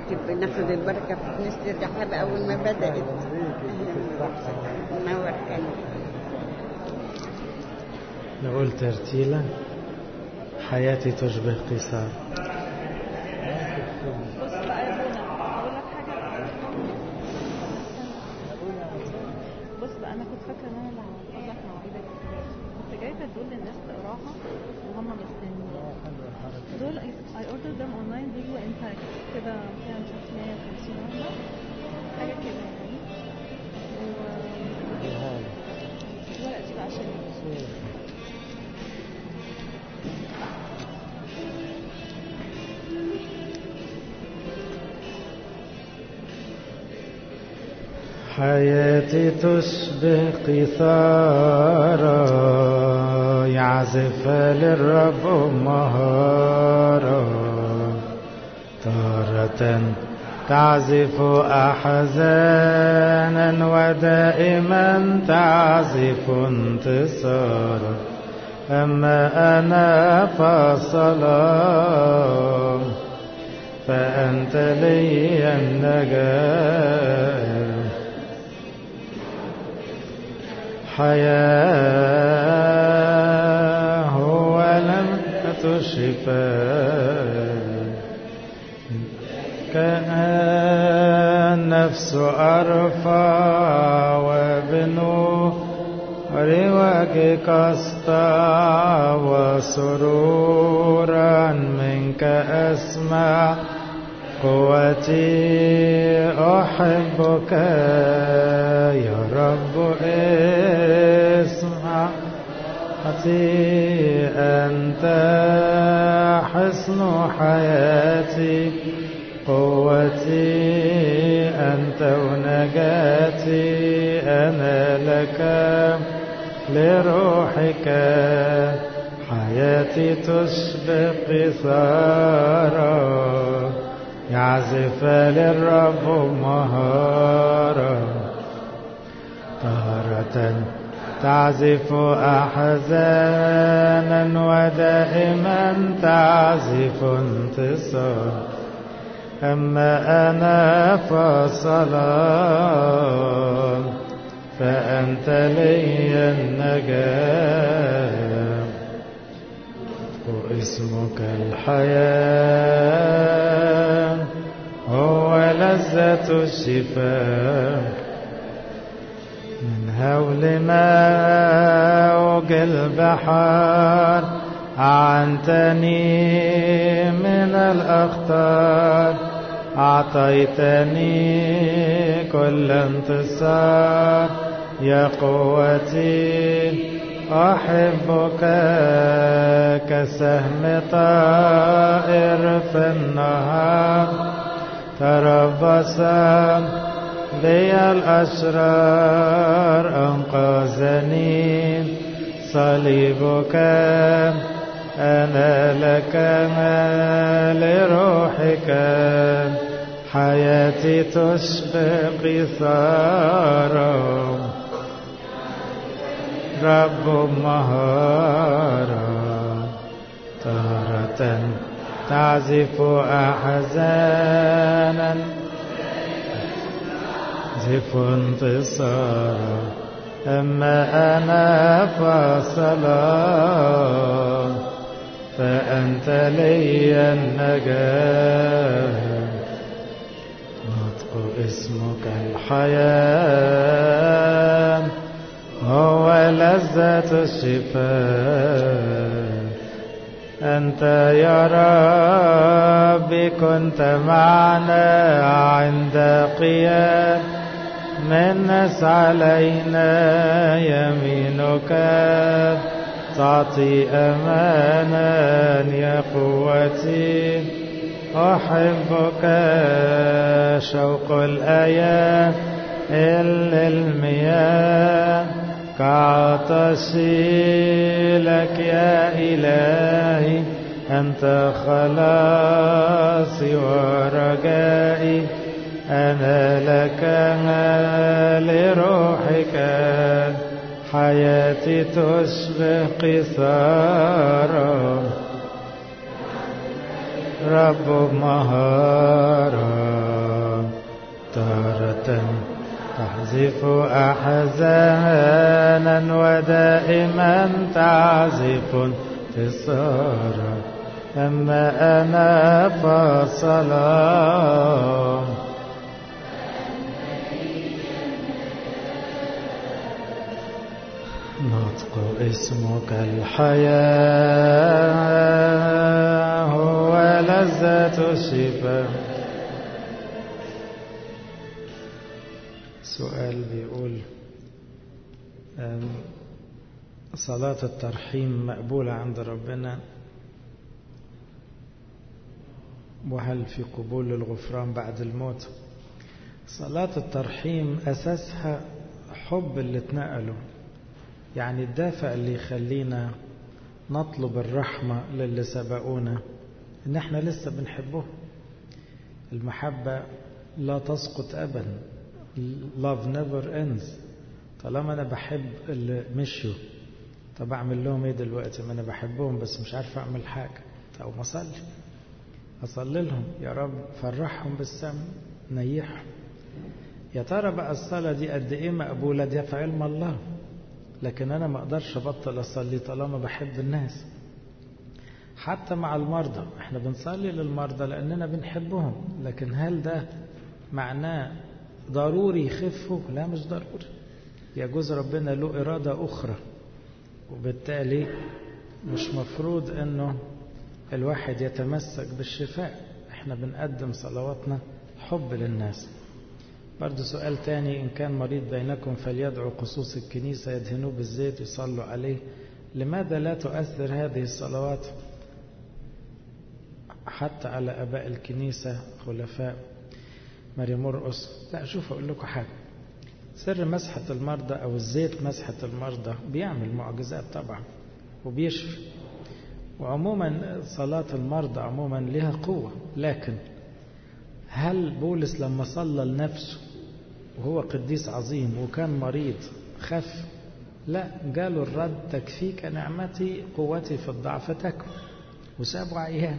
تبقى ناخد البركة في كنيسة الرحاب أول ما بدأت منور كان نقول ترتيلة حياتي تشبه قصار بص بقى يا بونا اقول لك حاجه بص بقى انا كنت فاكره ان انا اللي هحفظ لك مواعيد الكتاب كنت جايبه دول للناس تقراها وهم مستنيين دول I ordered them online بيجوا in packs كده فيها مش عارف 150 واحده حاجه كده يعني و الورقه دي بقى عشان حياتي تشبه قيثارا يعزف للرب مهارا تارة تعزف أحزانا ودائما تعزف انتصارا أما أنا فالصلاة فأنت لي النجاة حياة ولمة شفاء كأن نفس أرفع وبنور وجهك أسطع وسرورا منك أسمع قوتي أحبك يا رب اسمع قوتي أنت حصن حياتي قوتي أنت ونجاتي أنا لك لروحك حياتي تشبه قصارا يعزف للرب مهارا طهرة تعزف أحزانا ودائما تعزف انتصار أما أنا فصلاة فأنت لي النجاة واسمك الحياة هو لذة الشفاء من هول موج البحر أعنتني من الأخطار أعطيتني كل انتصار يا قوتي أحبك كسهم طائر في النهار تربص بي الأشرار أنقذني صليبك أنا لك لروحك حياتي تشبه قصارا رب مهارا طهرة تعزف أحزانا زف انتصارا أما أنا فصلاة فأنت لي النجاة نطق اسمك الحياة هو لذة الشفاء أنت يا ربي كنت معنا عند قيام منس علينا يمينك تعطي أمانا يا قوتي أحبك شوق الآيات إلا المياه كعطشي لك يا إلهي أنت خلاصي ورجائي أنا لك لروحك حياتي تشبه قصارا رب مهارة تارة تحذف أحزانا ودائما تعزف انتصارا أما أنا فالصلاة نطق اسمك الحياة هو لذة الشفاء سؤال بيقول صلاة الترحيم مقبولة عند ربنا وهل في قبول للغفران بعد الموت صلاة الترحيم أساسها حب اللي اتنقلوا يعني الدافع اللي يخلينا نطلب الرحمة للي سبقونا ان احنا لسه بنحبه المحبة لا تسقط أبدا love never ends طالما أنا بحب اللي مشوا طب أعمل لهم إيه دلوقتي ما أنا بحبهم بس مش عارف أعمل حاجة أو ما أصلي أصلي لهم يا رب فرحهم بالسم نيحهم يا ترى بقى الصلاة دي قد إيه مقبولة دي في علم الله لكن أنا ما أقدرش أبطل أصلي طالما بحب الناس حتى مع المرضى احنا بنصلي للمرضى لأننا بنحبهم لكن هل ده معناه ضروري يخفوا لا مش ضروري يجوز ربنا له إرادة أخرى وبالتالي مش مفروض أنه الواحد يتمسك بالشفاء احنا بنقدم صلواتنا حب للناس برضو سؤال تاني إن كان مريض بينكم فليدعو قصوص الكنيسة يدهنوه بالزيت ويصلوا عليه لماذا لا تؤثر هذه الصلوات حتى على أباء الكنيسة خلفاء ماري مرقس لا شوف أقول لكم حاجة سر مسحة المرضى أو الزيت مسحة المرضى بيعمل معجزات طبعا وبيشفي وعموما صلاة المرضى عموما لها قوة لكن هل بولس لما صلى لنفسه وهو قديس عظيم وكان مريض خف لا قالوا الرد تكفيك نعمتي قوتي في الضعف تكفي وسابوا عيان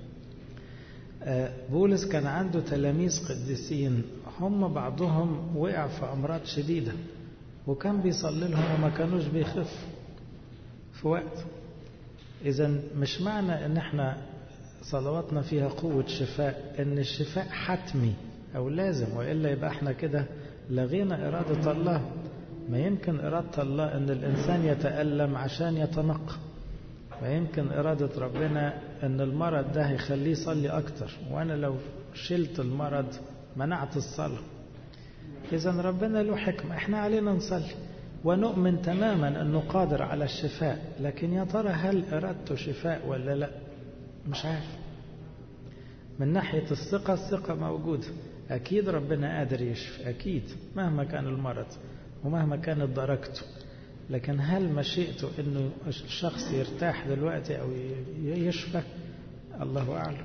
بولس كان عنده تلاميذ قديسين هم بعضهم وقع في أمراض شديدة وكان بيصلي لهم وما كانوش بيخفوا في وقت إذا مش معنى إن إحنا صلواتنا فيها قوة شفاء إن الشفاء حتمي أو لازم وإلا يبقى إحنا كده لغينا إرادة الله ما يمكن إرادة الله إن الإنسان يتألم عشان يتنقى ما يمكن إرادة ربنا إن المرض ده هيخليه يصلي أكتر وأنا لو شلت المرض منعت الصلاة إذا ربنا له حكمة إحنا علينا نصلي ونؤمن تماما أنه قادر على الشفاء لكن يا ترى هل إرادته شفاء ولا لا مش عارف من ناحية الثقة الثقة موجودة أكيد ربنا قادر يشفي أكيد مهما كان المرض ومهما كانت درجته لكن هل مشيئته أنه الشخص يرتاح دلوقتي أو يشفى الله أعلم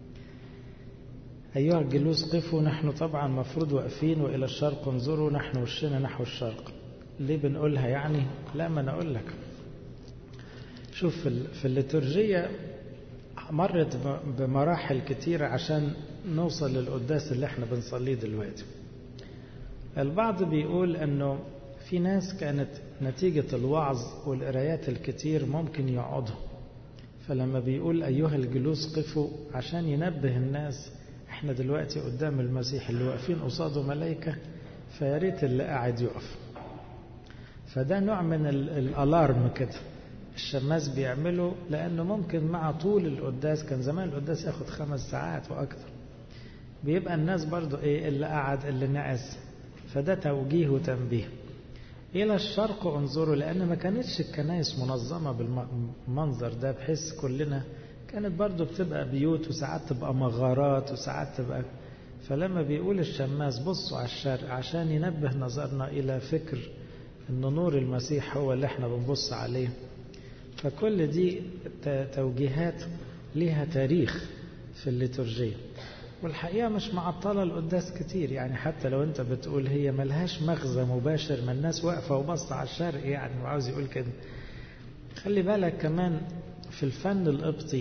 أيها الجلوس قفوا نحن طبعا مفروض واقفين وإلى الشرق انظروا نحن وشنا نحو الشرق ليه بنقولها يعني لا ما أنا أقول لك شوف في الليتورجية مرت بمراحل كتيرة عشان نوصل للقداس اللي احنا بنصليه دلوقتي البعض بيقول انه في ناس كانت نتيجة الوعظ والقرايات الكتير ممكن يقعدوا فلما بيقول أيها الجلوس قفوا عشان ينبه الناس احنا دلوقتي قدام المسيح اللي واقفين قصاده ملائكة فياريت اللي قاعد يقف فده نوع من الالارم كده الشماس بيعمله لأنه ممكن مع طول القداس كان زمان القداس ياخد خمس ساعات وأكثر بيبقى الناس برضو إيه اللي قعد اللي نعس فده توجيه وتنبيه إلى الشرق انظروا لأن ما كانتش الكنائس منظمة بالمنظر ده بحيث كلنا كانت برضو بتبقى بيوت وساعات تبقى مغارات وساعات تبقى فلما بيقول الشماس بصوا على الشرق عشان ينبه نظرنا إلى فكر أن نور المسيح هو اللي احنا بنبص عليه فكل دي توجيهات لها تاريخ في الليتورجية والحقيقة مش معطلة القداس كتير يعني حتى لو انت بتقول هي ملهاش مغزى مباشر ما الناس واقفة وبص على الشرق يعني وعاوز يقول كده خلي بالك كمان في الفن القبطي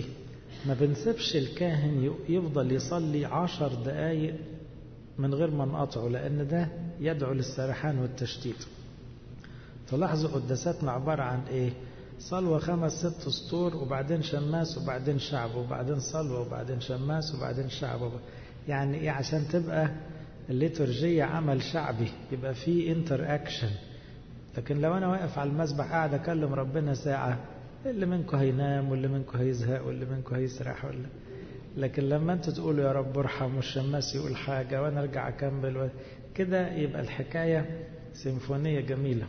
ما بنسيبش الكاهن يفضل يصلي عشر دقايق من غير ما نقطعه لأن ده يدعو للسرحان والتشتيت تلاحظوا قداساتنا عبارة عن إيه صلوة خمس ست سطور وبعدين شماس وبعدين شعب وبعدين صلوة وبعدين شماس وبعدين شعب وب... يعني إيه عشان تبقى الليتورجية عمل شعبي يبقى فيه انتر اكشن لكن لو أنا واقف على المسبح قاعد أكلم ربنا ساعة اللي منكم هينام واللي منكم هيزهق واللي منكم هيسرح ولا لكن لما انتوا تقولوا يا رب ارحم والشماس يقول حاجة وانا ارجع اكمل كده يبقى الحكاية سيمفونية جميلة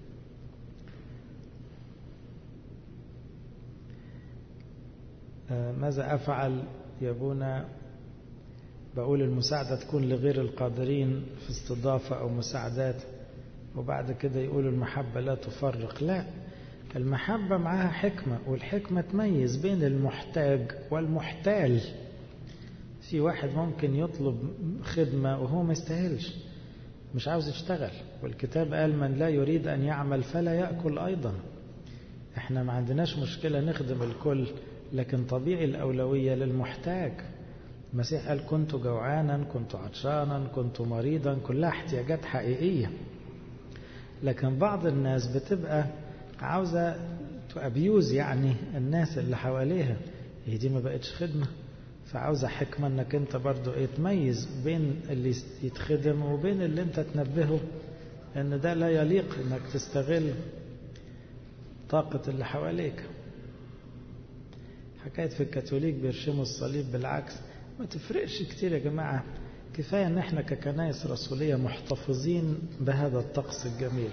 ماذا أفعل يا ابونا بقول المساعدة تكون لغير القادرين في استضافة أو مساعدات وبعد كده يقول المحبة لا تفرق لا المحبة معاها حكمة والحكمة تميز بين المحتاج والمحتال في واحد ممكن يطلب خدمة وهو ما يستاهلش مش عاوز يشتغل والكتاب قال من لا يريد أن يعمل فلا يأكل أيضا احنا ما عندناش مشكلة نخدم الكل لكن طبيعي الأولوية للمحتاج المسيح قال كنت جوعانا كنت عطشانا كنت مريضا كلها احتياجات حقيقية لكن بعض الناس بتبقى عاوزة تأبيوز يعني الناس اللي حواليها هي دي ما بقتش خدمة فعاوزة حكمة انك انت برضو ايه تميز بين اللي يتخدم وبين اللي انت تنبهه ان ده لا يليق انك تستغل طاقة اللي حواليك حكاية في الكاثوليك بيرشموا الصليب بالعكس ما تفرقش كتير يا جماعة كفاية ان احنا ككنائس رسولية محتفظين بهذا الطقس الجميل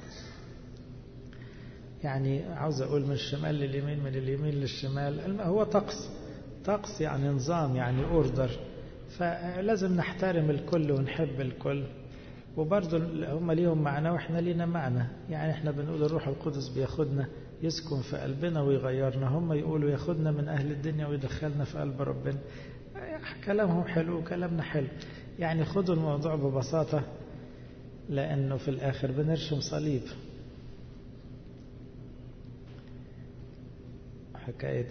يعني عاوز اقول من الشمال لليمين من اليمين للشمال هو طقس طقس يعني نظام يعني اوردر فلازم نحترم الكل ونحب الكل وبرضه هم ليهم معنى واحنا لينا معنى يعني احنا بنقول الروح القدس بياخدنا يسكن في قلبنا ويغيرنا هم يقولوا ياخدنا من اهل الدنيا ويدخلنا في قلب ربنا كلامهم حلو وكلامنا حلو يعني خدوا الموضوع ببساطة لأنه في الآخر بنرشم صليب حكاية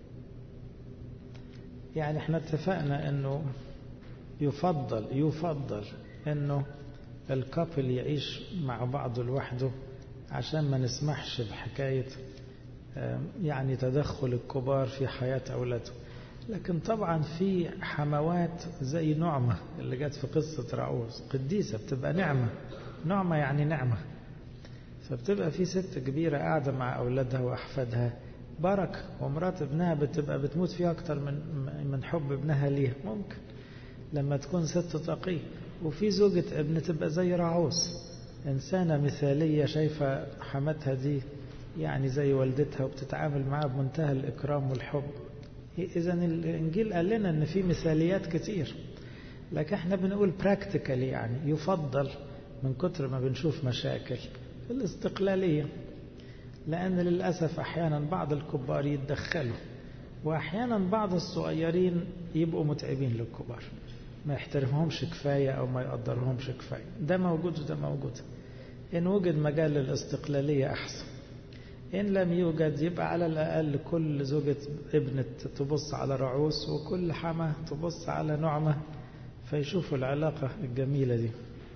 يعني احنا اتفقنا انه يفضل يفضل انه الكابل يعيش مع بعضه لوحده عشان ما نسمحش بحكاية يعني تدخل الكبار في حياة أولاده لكن طبعا في حموات زي نعمة اللي جت في قصة رعوز قديسة بتبقى نعمة نعمة يعني نعمة فبتبقى في ست كبيرة قاعدة مع أولادها وأحفادها بركة ومرات ابنها بتبقى بتموت فيها أكتر من من حب ابنها ليها ممكن لما تكون ست تقية وفي زوجة ابن تبقى زي رعوز إنسانة مثالية شايفة حماتها دي يعني زي والدتها وبتتعامل معاها بمنتهى الإكرام والحب إذا الإنجيل قال لنا إن في مثاليات كتير لكن احنا بنقول براكتيكالي يعني يفضل من كتر ما بنشوف مشاكل الاستقلالية لأن للأسف أحيانا بعض الكبار يتدخلوا وأحيانا بعض الصغيرين يبقوا متعبين للكبار ما يحترمهمش كفاية أو ما يقدرهمش كفاية ده موجود وده موجود إن وجد مجال للاستقلالية أحسن إن لم يوجد يبقى على الأقل كل زوجة ابن تبص على رعوس وكل حما تبص على نعمة فيشوفوا العلاقة الجميلة دي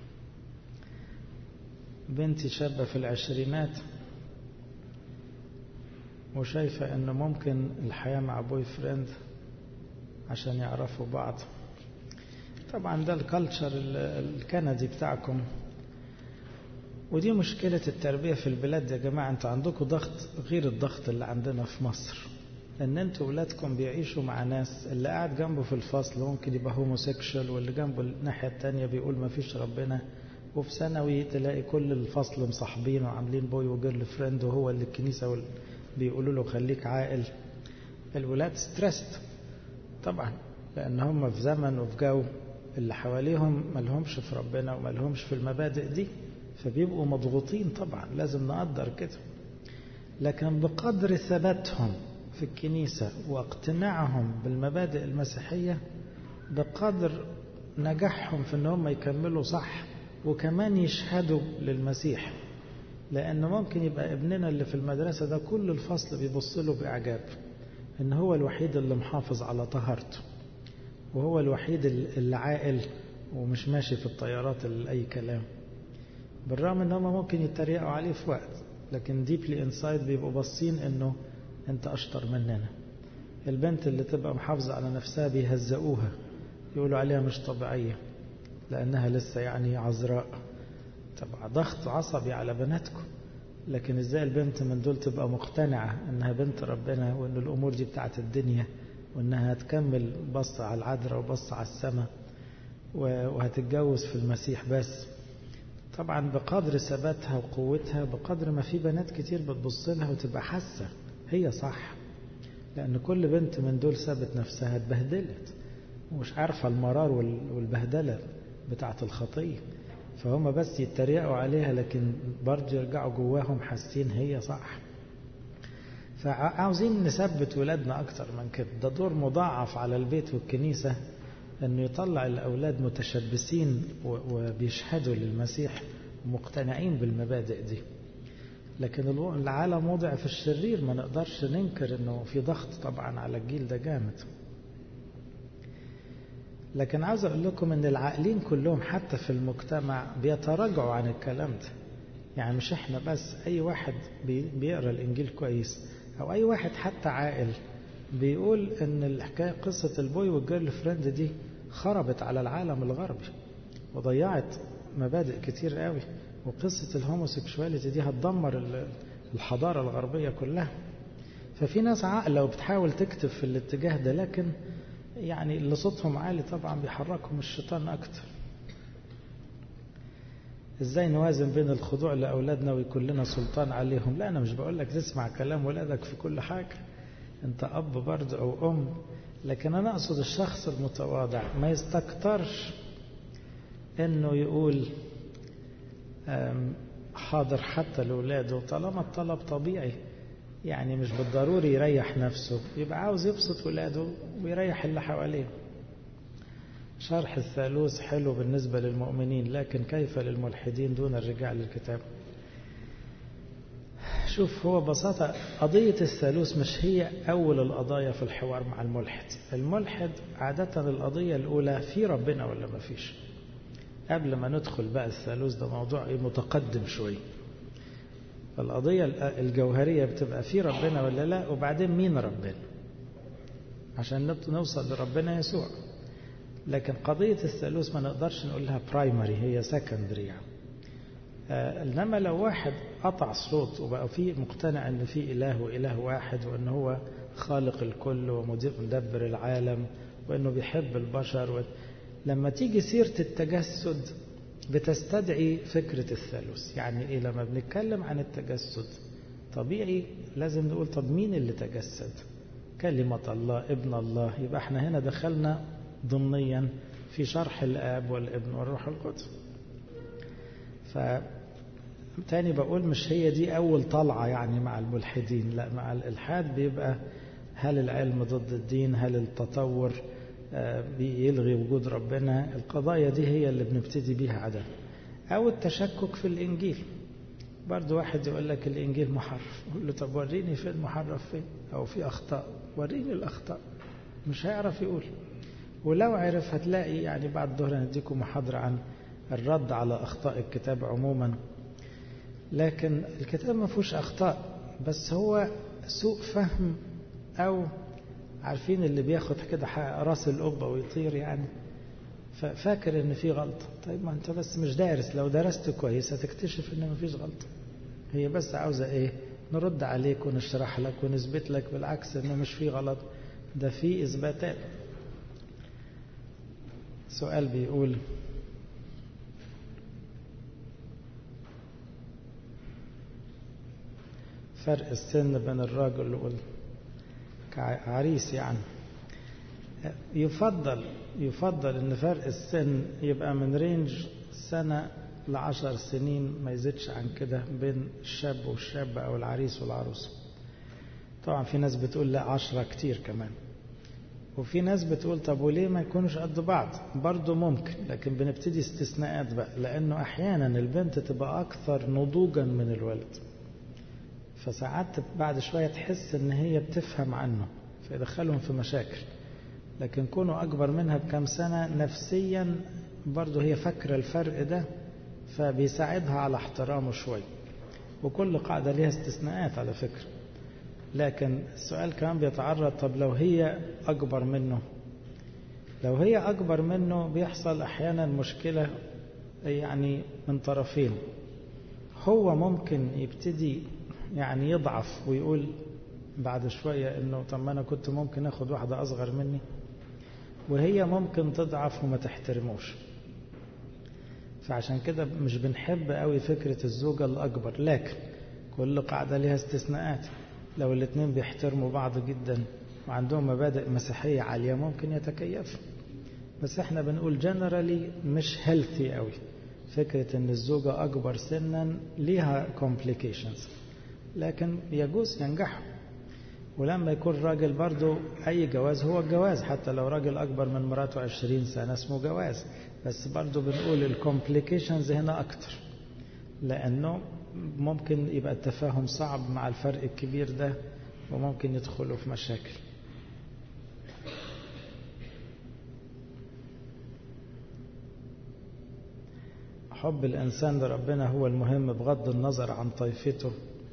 بنتي شابة في العشرينات وشايفة أنه ممكن الحياة مع بوي فريند عشان يعرفوا بعض طبعا ده الكالتشر الكندي بتاعكم ودي مشكلة التربية في البلاد يا جماعة انتوا عندكم ضغط غير الضغط اللي عندنا في مصر ان انتوا ولادكم بيعيشوا مع ناس اللي قاعد جنبه في الفصل ممكن يبقى هوموسيكشوال واللي جنبه الناحية التانية بيقول ما فيش ربنا وفي ثانوي تلاقي كل الفصل مصاحبين وعاملين بوي وجيرل فريند وهو اللي الكنيسة بيقولوا له خليك عاقل الولاد ستريسد طبعا لان هم في زمن وفي جو اللي حواليهم ملهمش في ربنا وملهمش في المبادئ دي فبيبقوا مضغوطين طبعا لازم نقدر كده لكن بقدر ثباتهم في الكنيسة واقتناعهم بالمبادئ المسيحية بقدر نجاحهم في ان هم يكملوا صح وكمان يشهدوا للمسيح لأنه ممكن يبقى ابننا اللي في المدرسة ده كل الفصل بيبص له بإعجاب ان هو الوحيد اللي محافظ على طهارته وهو الوحيد اللي عاقل ومش ماشي في الطيارات اي كلام بالرغم ان هم ممكن يتريقوا عليه في وقت لكن ديبلي انسايد بيبقوا باصين انه انت اشطر مننا البنت اللي تبقى محافظة على نفسها بيهزقوها يقولوا عليها مش طبيعية لأنها لسه يعني عذراء طبعا ضغط عصبي على بناتكم لكن ازاي البنت من دول تبقى مقتنعة انها بنت ربنا وان الامور دي بتاعت الدنيا وانها هتكمل بص على العذراء وبص على السماء وهتتجوز في المسيح بس طبعا بقدر ثباتها وقوتها بقدر ما في بنات كتير بتبص لها وتبقى حاسة هي صح لأن كل بنت من دول سابت نفسها اتبهدلت ومش عارفة المرار والبهدلة بتاعة الخطية فهم بس يتريقوا عليها لكن برضه يرجعوا جواهم حاسين هي صح فعاوزين نثبت ولادنا أكتر من كده ده دور مضاعف على البيت والكنيسة أنه يطلع الأولاد متشبثين وبيشهدوا للمسيح ومقتنعين بالمبادئ دي لكن العالم وضع في الشرير ما نقدرش ننكر انه في ضغط طبعا على الجيل ده جامد لكن عاوز اقول لكم ان العاقلين كلهم حتى في المجتمع بيتراجعوا عن الكلام ده يعني مش احنا بس اي واحد بيقرا الانجيل كويس او اي واحد حتى عاقل بيقول ان الحكايه قصه البوي والجيرل فريند دي خربت على العالم الغربي وضيعت مبادئ كتير قوي وقصة الهوموسيكشواليتي دي هتدمر الحضارة الغربية كلها ففي ناس عاقلة وبتحاول تكتب في الاتجاه ده لكن يعني اللي صوتهم عالي طبعا بيحركهم الشيطان أكتر ازاي نوازن بين الخضوع لأولادنا ويكون لنا سلطان عليهم لا أنا مش بقول لك تسمع كلام ولادك في كل حاجة أنت أب برضه أو أم لكن أنا أقصد الشخص المتواضع ما يستكترش إنه يقول حاضر حتى لأولاده طالما الطلب طبيعي يعني مش بالضروري يريح نفسه يبقى عاوز يبسط ولاده ويريح اللي حواليه شرح الثالوث حلو بالنسبة للمؤمنين لكن كيف للملحدين دون الرجاع للكتاب شوف هو ببساطة قضية الثالوث مش هي أول القضايا في الحوار مع الملحد الملحد عادة القضية الأولى في ربنا ولا ما فيش قبل ما ندخل بقى الثالوث ده موضوع متقدم شوي القضية الجوهرية بتبقى في ربنا ولا لا وبعدين مين ربنا عشان نوصل لربنا يسوع لكن قضية الثالوث ما نقدرش نقول لها برايمري هي سكندري يعني. آه انما لو واحد قطع صوت وبقى فيه مقتنع ان في اله واله واحد وان هو خالق الكل ومدبر العالم وانه بيحب البشر و... لما تيجي سيرة التجسد بتستدعي فكرة الثالوث يعني إيه لما بنتكلم عن التجسد طبيعي لازم نقول طب مين اللي تجسد كلمة الله ابن الله يبقى احنا هنا دخلنا ضمنيا في شرح الآب والابن والروح القدس ف تاني بقول مش هي دي أول طلعة يعني مع الملحدين لا مع الإلحاد بيبقى هل العلم ضد الدين هل التطور بيلغي وجود ربنا القضايا دي هي اللي بنبتدي بيها عادة أو التشكك في الإنجيل برضو واحد يقول لك الإنجيل محرف يقول له طب وريني فين محرف فين أو في أخطاء وريني الأخطاء مش هيعرف يقول ولو عرف هتلاقي يعني بعد الظهر هنديكم محاضرة عن الرد على أخطاء الكتاب عموما لكن الكتاب ما فيهوش أخطاء بس هو سوء فهم أو عارفين اللي بياخد كده راس القبة ويطير يعني فاكر ان في غلطة طيب ما انت بس مش دارس لو درست كويس هتكتشف ان مفيش غلطة هي بس عاوزة ايه نرد عليك ونشرح لك ونثبت لك بالعكس ان مش في غلط ده في اثباتات سؤال بيقول فرق السن بين الراجل وال كعريس يعني يفضل يفضل ان فرق السن يبقى من رينج سنة لعشر سنين ما يزيدش عن كده بين الشاب والشاب او العريس والعروسة طبعا في ناس بتقول لا عشرة كتير كمان وفي ناس بتقول طب وليه ما يكونوش قد بعض برضه ممكن لكن بنبتدي استثناءات بقى لانه احيانا البنت تبقى اكثر نضوجا من الولد فساعات بعد شوية تحس ان هي بتفهم عنه فيدخلهم في مشاكل لكن كونوا أكبر منها بكم سنة نفسيا برضه هي فاكرة الفرق ده فبيساعدها على احترامه شوي وكل قاعدة ليها استثناءات على فكرة لكن السؤال كمان بيتعرض طب لو هي أكبر منه لو هي أكبر منه بيحصل أحيانا مشكلة يعني من طرفين هو ممكن يبتدي يعني يضعف ويقول بعد شوية انه طب ما انا كنت ممكن اخد واحدة اصغر مني وهي ممكن تضعف وما تحترموش فعشان كده مش بنحب قوي فكرة الزوجة الأكبر لكن كل قاعدة لها استثناءات لو الاثنين بيحترموا بعض جدا وعندهم مبادئ مسيحية عالية ممكن يتكيفوا بس احنا بنقول جنرالي مش هيلثي قوي فكرة ان الزوجة اكبر سنا ليها complications لكن يجوز ينجحوا ولما يكون راجل برضو اي جواز هو الجواز حتى لو راجل اكبر من مراته عشرين سنة اسمه جواز بس برضو بنقول الكومبليكيشنز هنا اكتر لانه ممكن يبقى التفاهم صعب مع الفرق الكبير ده وممكن يدخلوا في مشاكل حب الإنسان لربنا هو المهم بغض النظر عن طائفته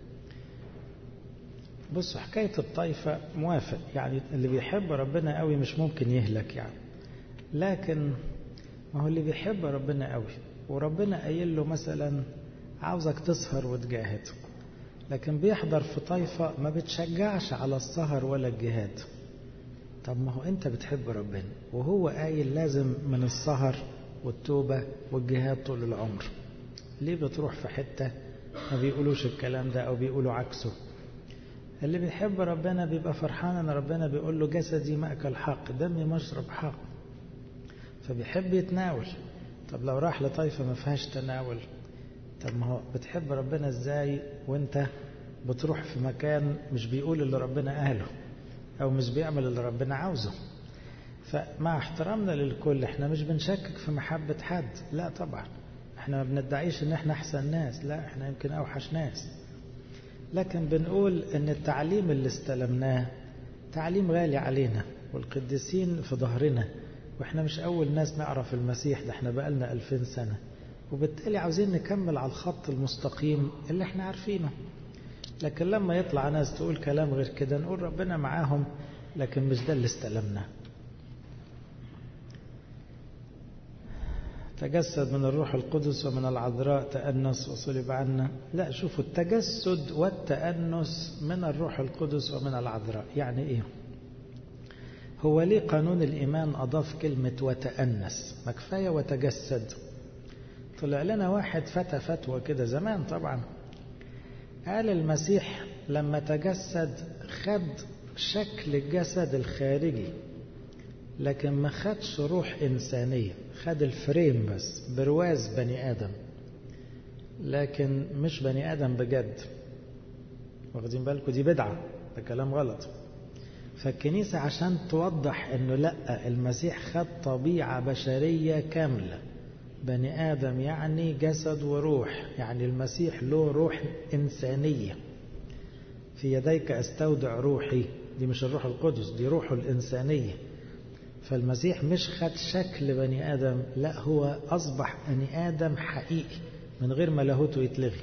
بصوا حكاية الطائفة موافق يعني اللي بيحب ربنا قوي مش ممكن يهلك يعني لكن ما هو اللي بيحب ربنا قوي وربنا قايل له مثلا عاوزك تسهر وتجاهد لكن بيحضر في طائفة ما بتشجعش على السهر ولا الجهاد طب ما هو انت بتحب ربنا وهو قايل لازم من السهر والتوبة والجهاد طول العمر ليه بتروح في حتة ما بيقولوش الكلام ده أو بيقولوا عكسه اللي بيحب ربنا بيبقى فرحان ان ربنا بيقول له جسدي مأكل حق دمي مشرب حق فبيحب يتناول طب لو راح لطائفة ما فيهاش تناول طب ما هو بتحب ربنا ازاي وانت بتروح في مكان مش بيقول اللي ربنا قاله او مش بيعمل اللي ربنا عاوزه فمع احترامنا للكل احنا مش بنشكك في محبة حد لا طبعا احنا ما بندعيش ان احنا احسن ناس لا احنا يمكن اوحش ناس لكن بنقول ان التعليم اللي استلمناه تعليم غالي علينا والقديسين في ظهرنا واحنا مش اول ناس نعرف المسيح ده احنا بقالنا ألفين سنة وبالتالي عاوزين نكمل على الخط المستقيم اللي احنا عارفينه لكن لما يطلع ناس تقول كلام غير كده نقول ربنا معاهم لكن مش ده اللي استلمناه تجسد من الروح القدس ومن العذراء تأنس وصلب عنا لا شوفوا التجسد والتأنس من الروح القدس ومن العذراء يعني ايه هو ليه قانون الإيمان أضاف كلمة وتأنس ما كفاية وتجسد طلع لنا واحد فتى فتوى كده زمان طبعا قال المسيح لما تجسد خد شكل الجسد الخارجي لكن ما خدش روح إنسانية خد الفريم بس برواز بني آدم لكن مش بني آدم بجد واخدين بالكم دي بدعة ده كلام غلط فالكنيسة عشان توضح انه لا المسيح خد طبيعة بشرية كاملة بني آدم يعني جسد وروح يعني المسيح له روح إنسانية في يديك أستودع روحي دي مش الروح القدس دي روحه الإنسانية فالمسيح مش خد شكل بني آدم لا هو أصبح بني آدم حقيقي من غير ما لاهوته يتلغي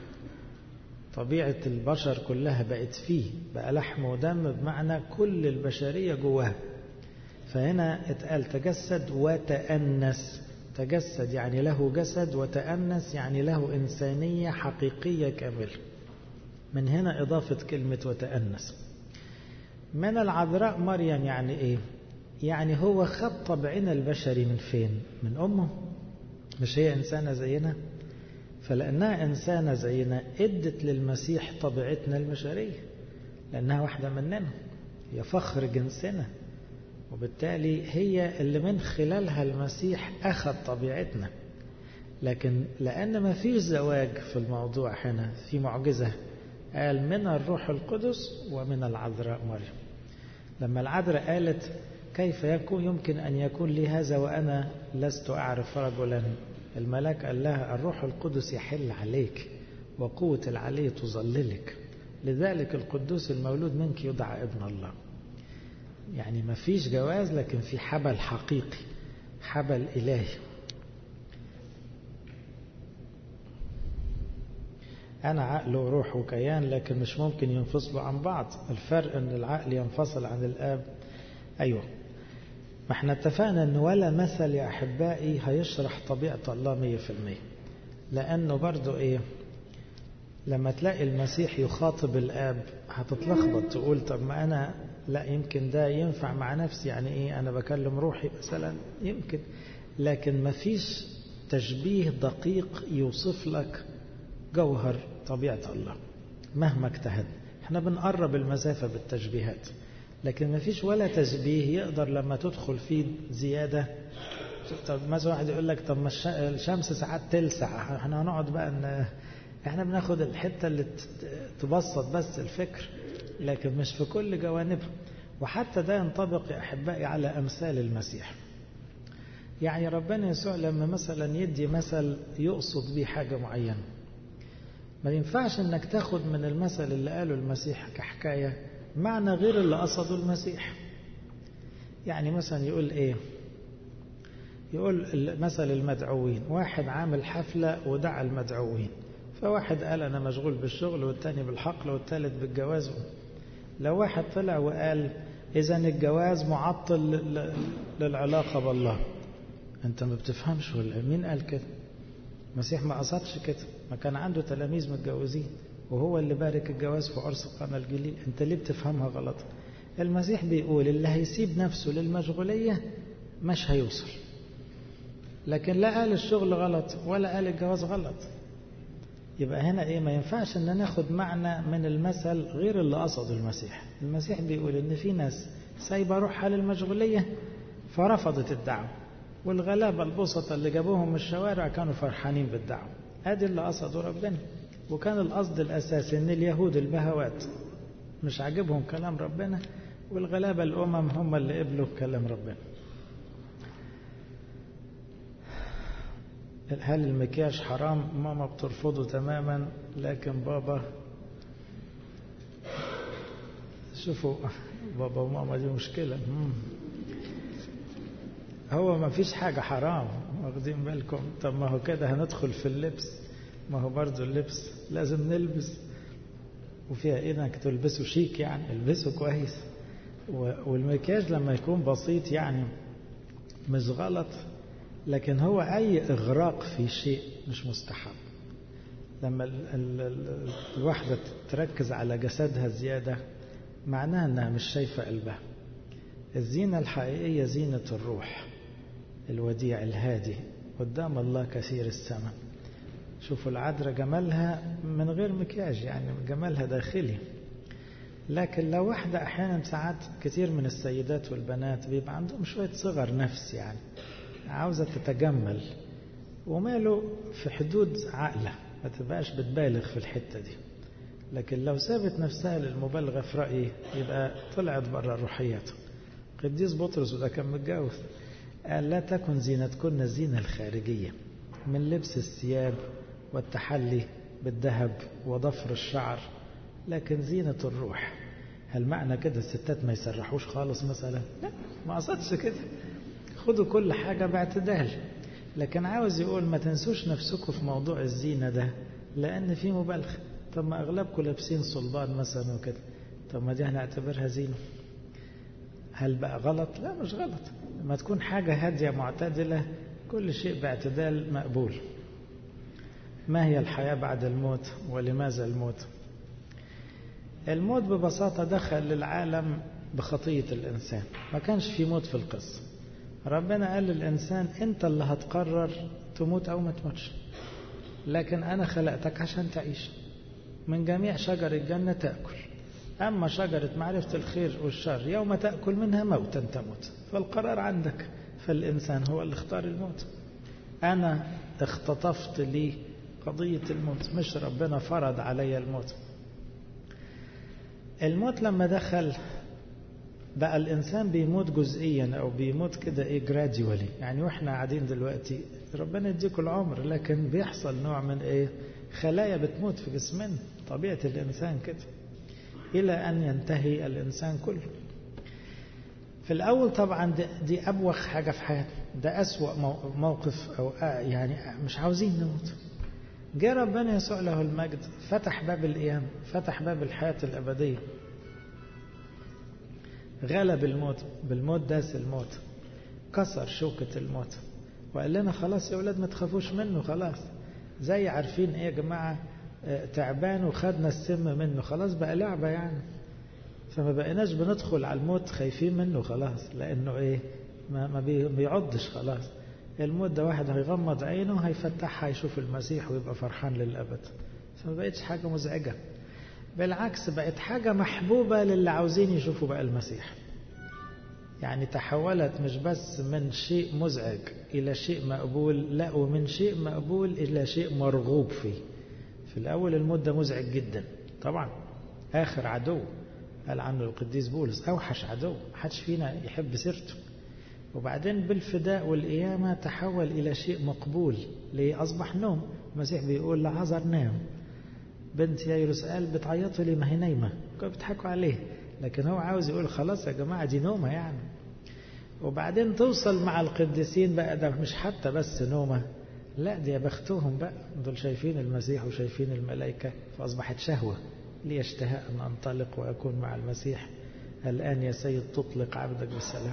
طبيعة البشر كلها بقت فيه بقى لحم ودم بمعنى كل البشرية جواها فهنا اتقال تجسد وتأنس تجسد يعني له جسد وتأنس يعني له إنسانية حقيقية كاملة من هنا إضافة كلمة وتأنس من العذراء مريم يعني إيه يعني هو خد طبعنا البشري من فين من أمه مش هي إنسانة زينا فلأنها إنسانة زينا ادت للمسيح طبيعتنا البشرية لأنها واحدة مننا هي فخر جنسنا وبالتالي هي اللي من خلالها المسيح أخذ طبيعتنا لكن لأن ما فيش زواج في الموضوع هنا في معجزة قال من الروح القدس ومن العذراء مريم لما العذراء قالت كيف يكون يمكن أن يكون لي هذا وأنا لست أعرف رجلا الملاك قال لها الروح القدس يحل عليك وقوة العلي تظللك لذلك القدوس المولود منك يدعى ابن الله يعني ما فيش جواز لكن في حبل حقيقي حبل إلهي أنا عقل وروح وكيان لكن مش ممكن ينفصلوا عن بعض الفرق أن العقل ينفصل عن الآب أيوه ما احنا اتفقنا أن ولا مثل يا أحبائي هيشرح طبيعة الله مية في المية لأنه برضو إيه لما تلاقي المسيح يخاطب الآب هتتلخبط تقول طب ما أنا لا يمكن ده ينفع مع نفسي يعني إيه أنا بكلم روحي مثلا يمكن لكن ما فيش تشبيه دقيق يوصف لك جوهر طبيعة الله مهما اجتهد احنا بنقرب المسافة بالتشبيهات لكن ما فيش ولا تشبيه يقدر لما تدخل فيه زيادة طب مثلا واحد يقول لك طب ما الشمس ساعات تلسع احنا هنقعد بقى ان احنا بناخد الحتة اللي تبسط بس الفكر لكن مش في كل جوانبها وحتى ده ينطبق يا أحبائي على أمثال المسيح يعني ربنا يسوع لما مثلا يدي مثل يقصد به حاجة معينة ما ينفعش انك تاخد من المثل اللي قاله المسيح كحكاية معنى غير اللي قصده المسيح يعني مثلا يقول ايه يقول مثل المدعوين واحد عامل حفلة ودعا المدعوين فواحد قال أنا مشغول بالشغل والتاني بالحقل والتالت بالجواز لو واحد طلع وقال إذا الجواز معطل للعلاقة بالله أنت ما بتفهمش ولا مين قال كده المسيح ما قصدش كده ما كان عنده تلاميذ متجوزين وهو اللي بارك الجواز في عرس قنا الجليل أنت ليه بتفهمها غلط المسيح بيقول اللي هيسيب نفسه للمشغولية مش هيوصل لكن لا قال الشغل غلط ولا قال الجواز غلط يبقى هنا ايه ما ينفعش ان ناخد معنى من المثل غير اللي قصده المسيح المسيح بيقول ان في ناس سايبه روحها للمشغوليه فرفضت الدعوه والغلابه البسطه اللي جابوهم من الشوارع كانوا فرحانين بالدعوه ادي اللي قصده ربنا وكان القصد الاساسي ان اليهود البهوات مش عاجبهم كلام ربنا والغلابه الامم هم اللي قبلوا كلام ربنا هل المكياج حرام ماما بترفضه تماما لكن بابا شوفوا بابا وماما دي مشكلة هو ما فيش حاجة حرام واخدين بالكم طب ما هو كده هندخل في اللبس ما هو برضو اللبس لازم نلبس وفيها ايه انك تلبسه شيك يعني البسه كويس والمكياج لما يكون بسيط يعني مش غلط لكن هو أي إغراق في شيء مش مستحب لما ال ال ال الواحدة تركز على جسدها زيادة معناها أنها مش شايفة قلبها الزينة الحقيقية زينة الروح الوديع الهادي قدام الله كثير السماء شوفوا العذراء جمالها من غير مكياج يعني جمالها داخلي لكن لو واحدة أحيانا ساعات كثير من السيدات والبنات بيبقى عندهم شوية صغر نفس يعني عاوزة تتجمل وماله في حدود عقلة ما تبقاش بتبالغ في الحتة دي لكن لو سابت نفسها للمبالغة في رأيي يبقى طلعت بره روحياتها قديس بطرس وده كان متجوز قال لا تكن زينتكن الزينة الخارجية من لبس الثياب والتحلي بالذهب وضفر الشعر لكن زينة الروح هل معنى كده الستات ما يسرحوش خالص مثلا لا ما قصدش كده خدوا كل حاجة باعتدال لكن عاوز يقول ما تنسوش نفسكم في موضوع الزينة ده لأن في مبالغة طب ما أغلبكم لابسين صلبان مثلا وكده طب ما دي هنعتبرها زينة هل بقى غلط؟ لا مش غلط لما تكون حاجة هادية معتدلة كل شيء باعتدال مقبول ما هي الحياة بعد الموت ولماذا الموت الموت ببساطة دخل للعالم بخطية الإنسان ما كانش في موت في القصة ربنا قال للإنسان أنت اللي هتقرر تموت أو ما تموتش لكن أنا خلقتك عشان تعيش من جميع شجر الجنة تأكل أما شجرة معرفة الخير والشر يوم تأكل منها موتا تموت فالقرار عندك فالإنسان هو اللي اختار الموت أنا اختطفت لي قضية الموت مش ربنا فرض علي الموت الموت لما دخل بقى الإنسان بيموت جزئيا أو بيموت كده إيه جراديولي يعني وإحنا قاعدين دلوقتي ربنا يديكم العمر لكن بيحصل نوع من إيه خلايا بتموت في جسمنا طبيعة الإنسان كده إلى أن ينتهي الإنسان كله في الأول طبعا دي, دي أبوخ حاجة في حياتنا ده أسوأ موقف أو يعني مش عاوزين نموت جاء ربنا يسوع له المجد فتح باب القيام فتح باب الحياة الأبدية غلب الموت بالموت داس الموت كسر شوكة الموت وقال لنا خلاص يا أولاد ما تخافوش منه خلاص زي عارفين إيه يا جماعة تعبان وخدنا السم منه خلاص بقى لعبة يعني فما بقيناش بندخل على الموت خايفين منه خلاص لأنه إيه ما, ما بيعضش خلاص الموت ده واحد هيغمض عينه هيفتحها يشوف المسيح ويبقى فرحان للأبد فما بقتش حاجة مزعجة بالعكس بقت حاجة محبوبة للي عاوزين يشوفوا بقى المسيح يعني تحولت مش بس من شيء مزعج إلى شيء مقبول لا ومن شيء مقبول إلى شيء مرغوب فيه في الأول الموت ده مزعج جدا طبعا آخر عدو قال عنه القديس بولس أوحش عدو محدش فينا يحب سيرته وبعدين بالفداء والقيامة تحول إلى شيء مقبول ليه أصبح نوم المسيح بيقول لعذر نام بنت يايروس قال بتعيطوا لي ما هي نايمة كانوا بيضحكوا عليه لكن هو عاوز يقول خلاص يا جماعة دي نومة يعني وبعدين توصل مع القديسين بقى ده مش حتى بس نومة لا دي يا بختهم بقى دول شايفين المسيح وشايفين الملائكة فأصبحت شهوة لي اشتهاء أن أنطلق وأكون مع المسيح الآن يا سيد تطلق عبدك بالسلام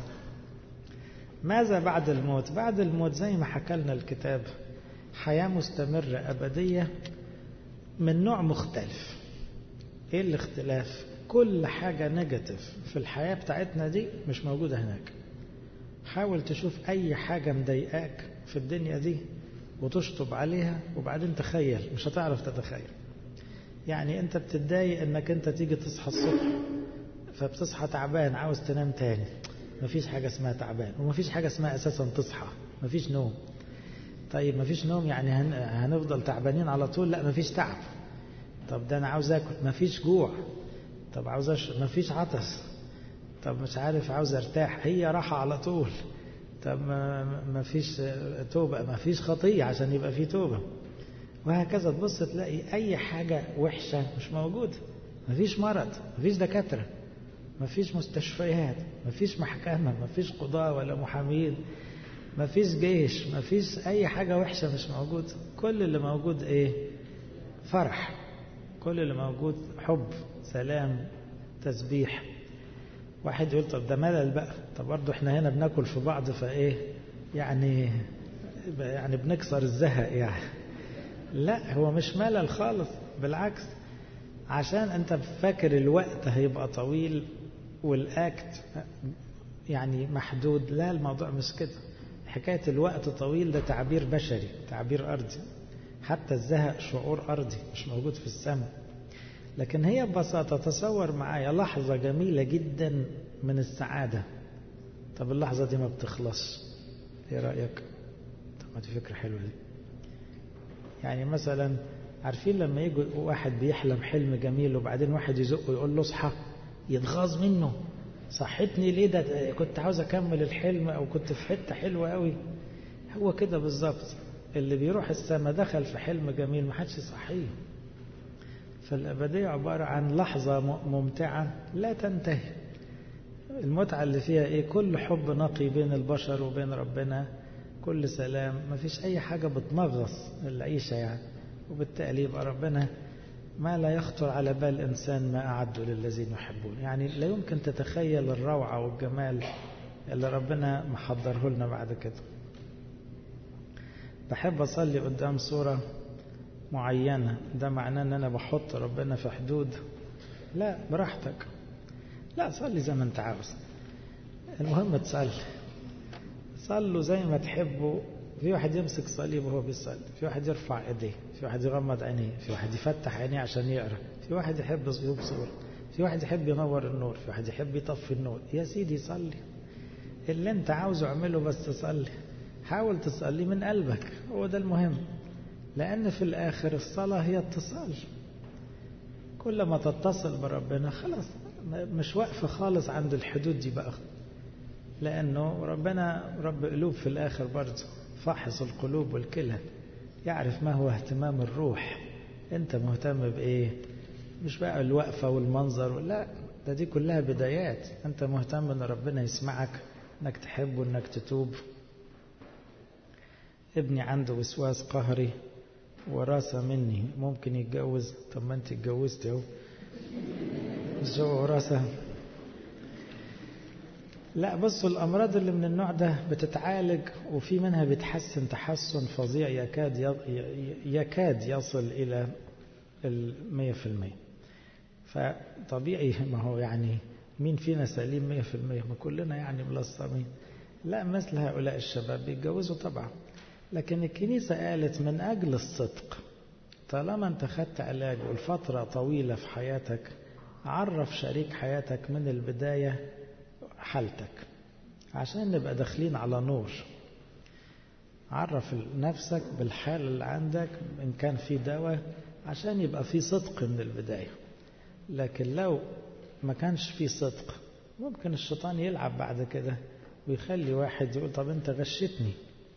ماذا بعد الموت بعد الموت زي ما حكى لنا الكتاب حياة مستمرة أبدية من نوع مختلف ايه الاختلاف كل حاجة نيجاتيف في الحياة بتاعتنا دي مش موجودة هناك حاول تشوف اي حاجة مضايقاك في الدنيا دي وتشطب عليها وبعدين تخيل مش هتعرف تتخيل يعني انت بتتضايق انك انت تيجي تصحى الصبح فبتصحى تعبان عاوز تنام تاني مفيش حاجة اسمها تعبان ومفيش حاجة اسمها اساسا تصحى مفيش نوم طيب مفيش نوم يعني هن... هنفضل تعبانين على طول لا مفيش تعب طب ده انا عاوز اكل مفيش جوع طب عاوز أش... مفيش عطس طب مش عارف عاوز ارتاح هي راحة على طول طب مفيش توبة مفيش خطية عشان يبقى في توبة وهكذا تبص تلاقي أي حاجة وحشة مش موجودة مفيش مرض مفيش دكاترة مفيش مستشفيات مفيش محكمة مفيش قضاة ولا محامين مفيش جيش مفيش أي حاجة وحشة مش موجود كل اللي موجود إيه فرح كل اللي موجود حب سلام تسبيح واحد يقول طب ده ملل بقى طب برضه احنا هنا بناكل في بعض فايه يعني يعني بنكسر الزهق يعني لا هو مش ملل خالص بالعكس عشان انت فاكر الوقت هيبقى طويل والاكت يعني محدود لا الموضوع مش كده حكاية الوقت طويل ده تعبير بشري تعبير أرضي حتى الزهق شعور أرضي مش موجود في السماء لكن هي ببساطة تصور معايا لحظة جميلة جدا من السعادة طب اللحظة دي ما بتخلص ايه رأيك طب ما دي فكرة حلوة دي يعني مثلا عارفين لما يجي واحد بيحلم حلم جميل وبعدين واحد يزقه يقول له اصحى يتغاظ منه صحتني ليه ده كنت عاوز اكمل الحلم او كنت في حته حلوه قوي هو كده بالظبط اللي بيروح السما دخل في حلم جميل ما حدش يصحيه فالابديه عباره عن لحظه ممتعه لا تنتهي المتعه اللي فيها ايه كل حب نقي بين البشر وبين ربنا كل سلام ما فيش اي حاجه بتنغص العيشه يعني وبالتالي يبقى ربنا ما لا يخطر على بال إنسان ما أعده للذين يحبون يعني لا يمكن تتخيل الروعة والجمال اللي ربنا محضره لنا بعد كده بحب أصلي قدام صورة معينة ده معناه أن أنا بحط ربنا في حدود لا براحتك لا صلي زي ما أنت عاوز المهم تصلي صلوا زي ما تحبوا في واحد يمسك صليب وهو بيصلي في واحد يرفع ايديه في واحد يغمض عينيه في واحد يفتح عينيه عشان يقرا في واحد يحب يبصر في واحد يحب ينور النور في واحد يحب يطفي النور يا سيدي صلي اللي انت عاوزه اعمله بس صلي حاول تصلي من قلبك هو ده المهم لان في الاخر الصلاه هي اتصال كل ما تتصل بربنا خلاص مش واقفه خالص عند الحدود دي بقى لانه ربنا رب قلوب في الاخر برضه فاحص القلوب والكلى يعرف ما هو اهتمام الروح انت مهتم بايه مش بقى الوقفة والمنظر لا ده دي كلها بدايات انت مهتم ان ربنا يسمعك انك تحبه انك تتوب ابني عنده وسواس قهري وراثة مني ممكن يتجوز طب ما انت اتجوزت اهو مش هو وراثة لا بصوا الأمراض اللي من النوع ده بتتعالج وفي منها بتحسن تحسن فظيع يكاد يكاد يصل إلى المية في المية فطبيعي ما هو يعني مين فينا سليم مية في المية ما كلنا يعني ملصمين لا مثل هؤلاء الشباب بيتجوزوا طبعا لكن الكنيسة قالت من أجل الصدق طالما أنت خدت علاج والفترة طويلة في حياتك عرف شريك حياتك من البداية حالتك عشان نبقى داخلين على نور عرف نفسك بالحال اللي عندك إن كان في دواء عشان يبقى في صدق من البداية لكن لو ما كانش في صدق ممكن الشيطان يلعب بعد كده ويخلي واحد يقول طب انت غشتني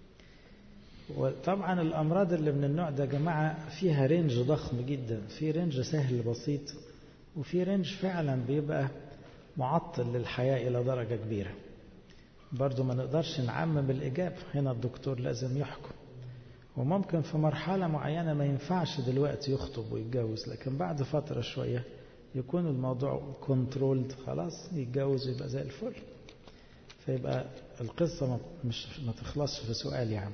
وطبعا الامراض اللي من النوع ده يا جماعه فيها رينج ضخم جدا في رينج سهل بسيط وفي رينج فعلا بيبقى معطل للحياه الى درجه كبيره برضو ما نقدرش نعمم الاجابه هنا الدكتور لازم يحكم وممكن في مرحله معينه ما ينفعش دلوقتي يخطب ويتجوز لكن بعد فتره شويه يكون الموضوع كنترولد خلاص يتجوز ويبقى زي الفل فيبقى القصة مش ما تخلصش في سؤال يعني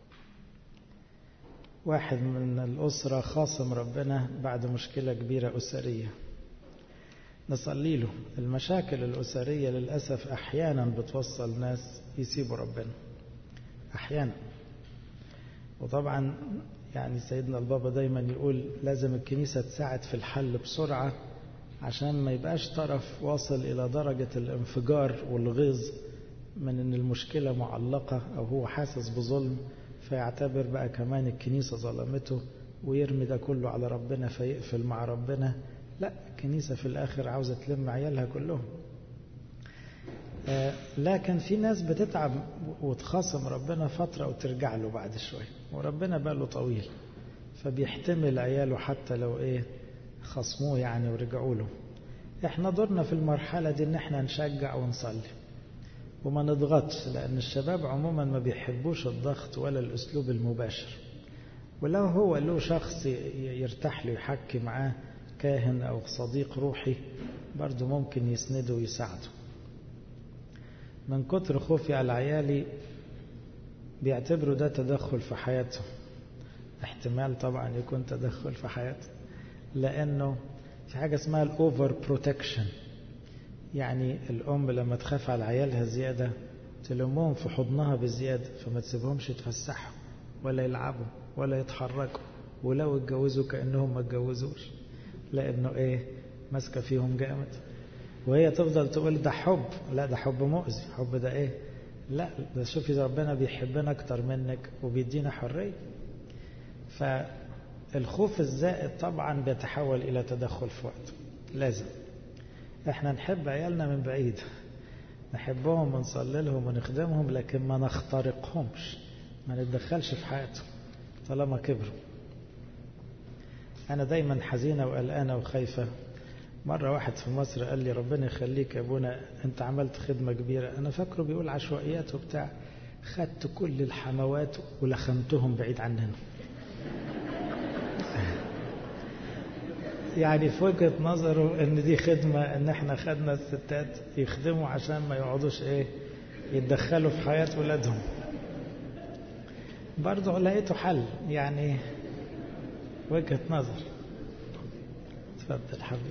واحد من الأسرة خاصم ربنا بعد مشكلة كبيرة أسرية نصلي له المشاكل الأسرية للأسف أحيانا بتوصل ناس يسيبوا ربنا أحيانا وطبعا يعني سيدنا البابا دايما يقول لازم الكنيسة تساعد في الحل بسرعة عشان ما يبقاش طرف واصل إلى درجة الانفجار والغيظ من ان المشكلة معلقة او هو حاسس بظلم فيعتبر بقى كمان الكنيسة ظلمته ويرمي ده كله على ربنا فيقفل مع ربنا لا الكنيسة في الاخر عاوزة تلم عيالها كلهم آه لكن في ناس بتتعب وتخاصم ربنا فترة وترجع له بعد شوية وربنا بقى له طويل فبيحتمل عياله حتى لو ايه خصموه يعني ورجعوا له احنا دورنا في المرحلة دي ان احنا نشجع ونصلي وما نضغطش لأن الشباب عموما ما بيحبوش الضغط ولا الأسلوب المباشر ولو هو له شخص يرتاح له يحكي معاه كاهن أو صديق روحي برضه ممكن يسنده ويساعده من كتر خوفي على عيالي بيعتبروا ده تدخل في حياتهم احتمال طبعا يكون تدخل في حياته لأنه في حاجة اسمها الأوفر بروتكشن يعني الأم لما تخاف على عيالها زيادة تلمهم في حضنها بزيادة فما تسيبهمش يتفسحوا ولا يلعبوا ولا يتحركوا ولو اتجوزوا كأنهم ما اتجوزوش لأنه إيه ماسكة فيهم جامد وهي تفضل تقول ده حب لا ده حب مؤذي حب ده إيه لا ده شوفي ربنا بيحبنا أكتر منك وبيدينا حرية فالخوف الزائد طبعا بيتحول إلى تدخل في وقت لازم احنا نحب عيالنا من بعيد نحبهم ونصلي لهم ونخدمهم لكن ما نخترقهمش ما نتدخلش في حياتهم طالما كبروا أنا دايما حزينة وقلقانة وخايفة مرة واحد في مصر قال لي ربنا يخليك يا ابونا أنت عملت خدمة كبيرة أنا فاكره بيقول عشوائيات وبتاع خدت كل الحموات ولخمتهم بعيد عننا يعني في وجهة نظره ان دي خدمة ان احنا خدنا الستات يخدموا عشان ما يقعدوش ايه يتدخلوا في حياة ولادهم برضه لقيته حل يعني وجهة نظر اتفضل حبيبي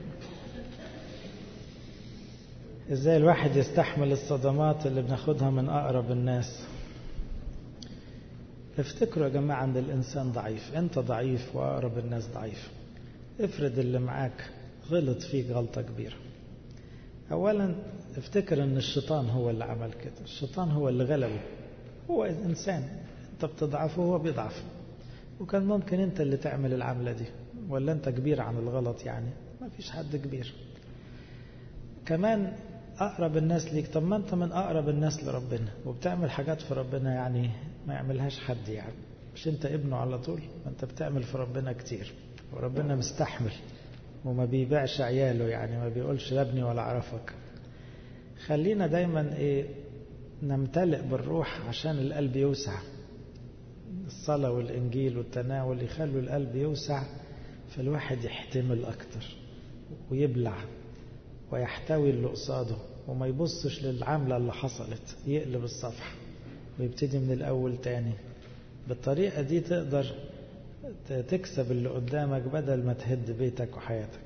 ازاي الواحد يستحمل الصدمات اللي بناخدها من اقرب الناس افتكروا يا جماعة ان الانسان ضعيف انت ضعيف واقرب الناس ضعيف افرض اللي معاك غلط فيك غلطة كبيرة أولا افتكر أن الشيطان هو اللي عمل كده الشيطان هو اللي غلبه هو إنسان أنت بتضعف وهو بيضعف وكان ممكن أنت اللي تعمل العملة دي ولا أنت كبير عن الغلط يعني ما فيش حد كبير كمان أقرب الناس ليك طب ما أنت من أقرب الناس لربنا وبتعمل حاجات في ربنا يعني ما يعملهاش حد يعني مش أنت ابنه على طول ما أنت بتعمل في ربنا كتير وربنا مستحمل وما بيبيعش عياله يعني ما بيقولش لا ابني ولا اعرفك خلينا دايما ايه نمتلئ بالروح عشان القلب يوسع الصلاة والإنجيل والتناول يخلوا القلب يوسع فالواحد يحتمل أكتر ويبلع ويحتوي اللي قصاده وما يبصش للعملة اللي حصلت يقلب الصفحة ويبتدي من الأول تاني بالطريقة دي تقدر تكسب اللي قدامك بدل ما تهد بيتك وحياتك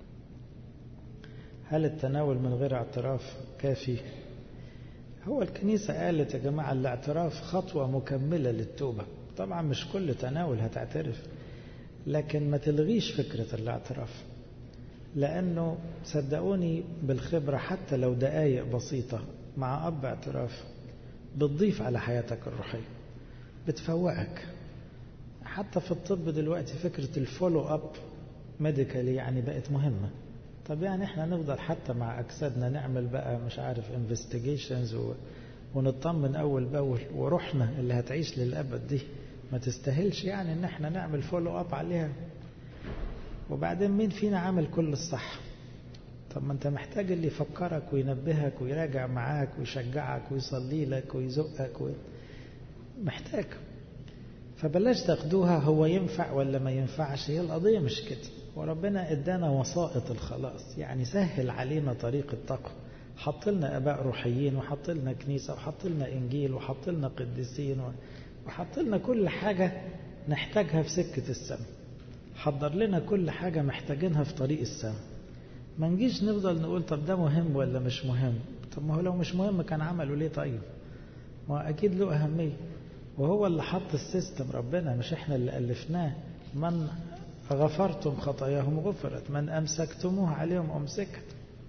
هل التناول من غير اعتراف كافي هو الكنيسة قالت يا جماعة الاعتراف خطوة مكملة للتوبة طبعا مش كل تناول هتعترف لكن ما تلغيش فكرة الاعتراف لأنه صدقوني بالخبرة حتى لو دقايق بسيطة مع أب اعتراف بتضيف على حياتك الروحية بتفوقك حتى في الطب دلوقتي فكرة الفولو أب ميديكالي يعني بقت مهمة طب يعني احنا نفضل حتى مع أجسادنا نعمل بقى مش عارف انفستيجيشنز و... ونطمن أول بأول وروحنا اللي هتعيش للأبد دي ما تستاهلش يعني ان احنا نعمل فولو أب عليها وبعدين مين فينا عمل كل الصح طب ما انت محتاج اللي يفكرك وينبهك ويراجع معاك ويشجعك ويصلي لك ويزقك و... محتاج فبلاش تاخدوها هو ينفع ولا ما ينفعش هي القضية مش كده وربنا ادانا وسائط الخلاص يعني سهل علينا طريق التقوى حط لنا اباء روحيين وحط لنا كنيسة وحط لنا انجيل وحط لنا قديسين وحط لنا كل حاجة نحتاجها في سكة السماء حضر لنا كل حاجة محتاجينها في طريق السماء ما نجيش نفضل نقول طب ده مهم ولا مش مهم طب ما هو لو مش مهم كان عمله ليه طيب ما أكيد له أهمية وهو اللي حط السيستم ربنا مش احنا اللي ألفناه من غفرتم خطاياهم غفرت من أمسكتموه عليهم أمسكت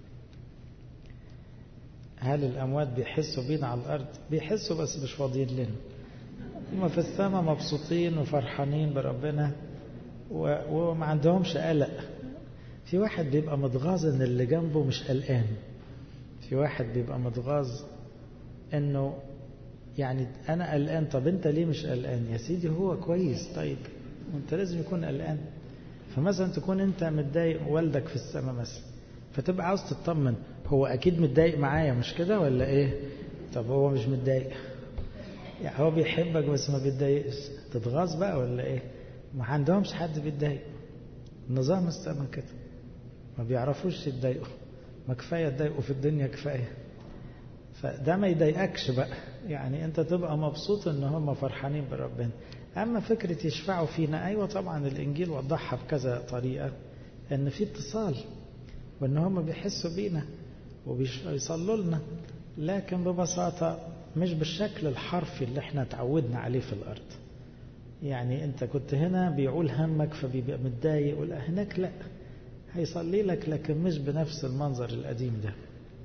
هل الأموات بيحسوا بينا على الأرض بيحسوا بس مش فاضيين لنا هم في السماء مبسوطين وفرحانين بربنا وما عندهمش قلق في واحد بيبقى متغاظ ان اللي جنبه مش قلقان في واحد بيبقى متغاظ انه يعني انا قلقان طب انت ليه مش قلقان يا سيدي هو كويس طيب وانت لازم يكون قلقان فمثلا تكون انت متضايق والدك في السماء مثلا فتبقى عاوز تطمن هو اكيد متضايق معايا مش كده ولا ايه طب هو مش متضايق يعني هو بيحبك بس ما بيتضايقش تتغاظ بقى ولا ايه ما عندهمش حد بيتضايق نظام السماء كده ما بيعرفوش يتضايقوا ما كفايه يتضايقوا في الدنيا كفايه فده ما يضايقكش بقى يعني انت تبقى مبسوط ان هم فرحانين بربنا اما فكره يشفعوا فينا ايوه طبعا الانجيل وضحها بكذا طريقه ان في اتصال وان هم بيحسوا بينا وبيصلوا لنا لكن ببساطه مش بالشكل الحرفي اللي احنا تعودنا عليه في الارض يعني انت كنت هنا بيعول همك فبيبقى متضايق ولا هناك لا هيصلي لك لكن مش بنفس المنظر القديم ده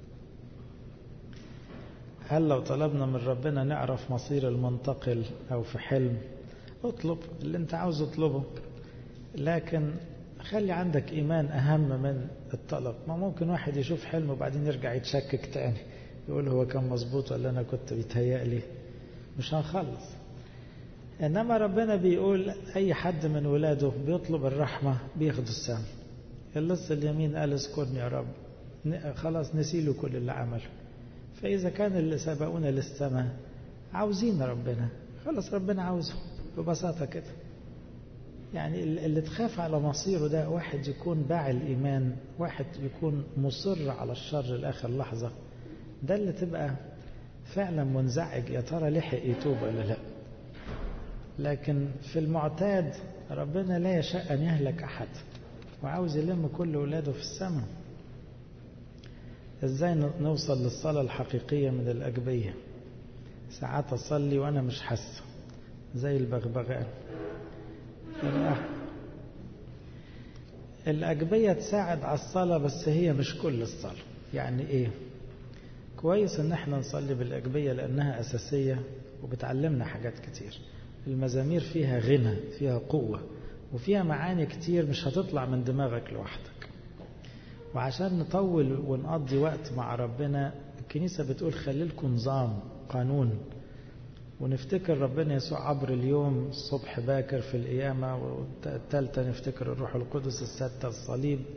هل لو طلبنا من ربنا نعرف مصير المنتقل او في حلم اطلب اللي انت عاوز اطلبه لكن خلي عندك ايمان اهم من الطلب ما ممكن واحد يشوف حلم وبعدين يرجع يتشكك تاني يقول هو كان مظبوط ولا انا كنت بيتهيألي مش هنخلص انما ربنا بيقول اي حد من ولاده بيطلب الرحمه بياخد السام اللص اليمين قال اذكرني يا رب خلاص نسيله كل اللي عمله فاذا كان اللي سبقونا للسماء عاوزين ربنا خلاص ربنا عاوزه ببساطه كده يعني اللي تخاف على مصيره ده واحد يكون باع الإيمان واحد يكون مصر على الشر لآخر لحظة ده اللي تبقى فعلا منزعج يا ترى لحق يتوب ولا لا لكن في المعتاد ربنا لا يشاء أن يهلك أحد وعاوز يلم كل ولاده في السماء ازاي نوصل للصلاة الحقيقية من الأجبية ساعات أصلي وأنا مش حاسة زي البغبغاء الأجبية تساعد على الصلاة بس هي مش كل الصلاة يعني إيه كويس إن احنا نصلي بالأجبية لأنها أساسية وبتعلمنا حاجات كتير المزامير فيها غنى فيها قوة وفيها معاني كتير مش هتطلع من دماغك لوحدك وعشان نطول ونقضي وقت مع ربنا الكنيسة بتقول خلي لكم نظام قانون ونفتكر ربنا يسوع عبر اليوم الصبح باكر في القيامة والثالثة نفتكر الروح القدس السادسة الصليب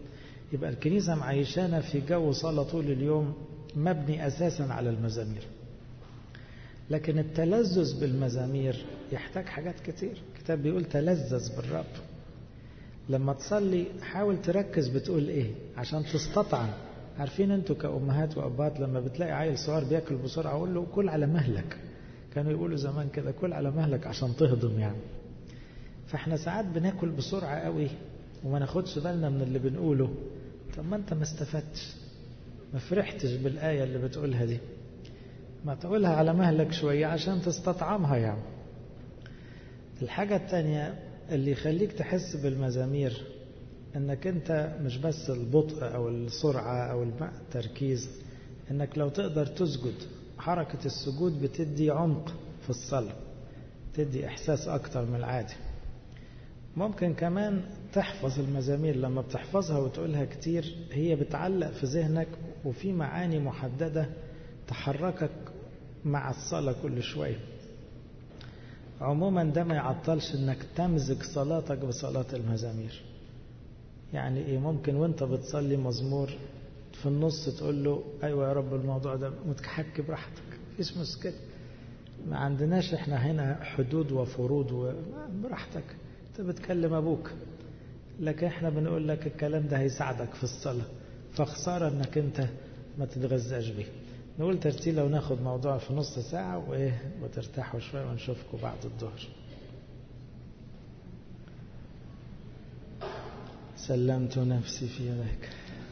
يبقى الكنيسة معيشانا في جو صلاة طول اليوم مبني أساسا على المزامير لكن التلذذ بالمزامير يحتاج حاجات كتير الكتاب بيقول تلذذ بالرب لما تصلي حاول تركز بتقول ايه عشان تستطعم عارفين انتوا كأمهات وأبات لما بتلاقي عيل صغير بياكل بسرعة قول له كل على مهلك كانوا يقولوا زمان كده كل على مهلك عشان تهضم يعني فاحنا ساعات بناكل بسرعة قوي وما ناخدش بالنا من اللي بنقوله طب ما انت ما استفدتش ما فرحتش بالآية اللي بتقولها دي ما تقولها على مهلك شوية عشان تستطعمها يعني الحاجة التانية اللي يخليك تحس بالمزامير انك انت مش بس البطء او السرعة او التركيز انك لو تقدر تسجد حركة السجود بتدي عمق في الصلاة تدي احساس اكتر من العادي ممكن كمان تحفظ المزامير لما بتحفظها وتقولها كتير هي بتعلق في ذهنك وفي معاني محددة تحركك مع الصلاة كل شوية عموما ده ما يعطلش انك تمزج صلاتك بصلاة المزامير يعني ايه ممكن وانت بتصلي مزمور في النص تقول له ايوه يا رب الموضوع ده متحكي براحتك مفيش مشكله ما عندناش احنا هنا حدود وفروض براحتك انت بتكلم ابوك لكن احنا بنقول لك الكلام ده هيساعدك في الصلاه فخساره انك انت ما تتغذاش بيه نقول ترتيلة وناخد موضوع في نص ساعة وإيه وترتاحوا شوية ونشوفكم بعد الظهر سلمت نفسي في يدك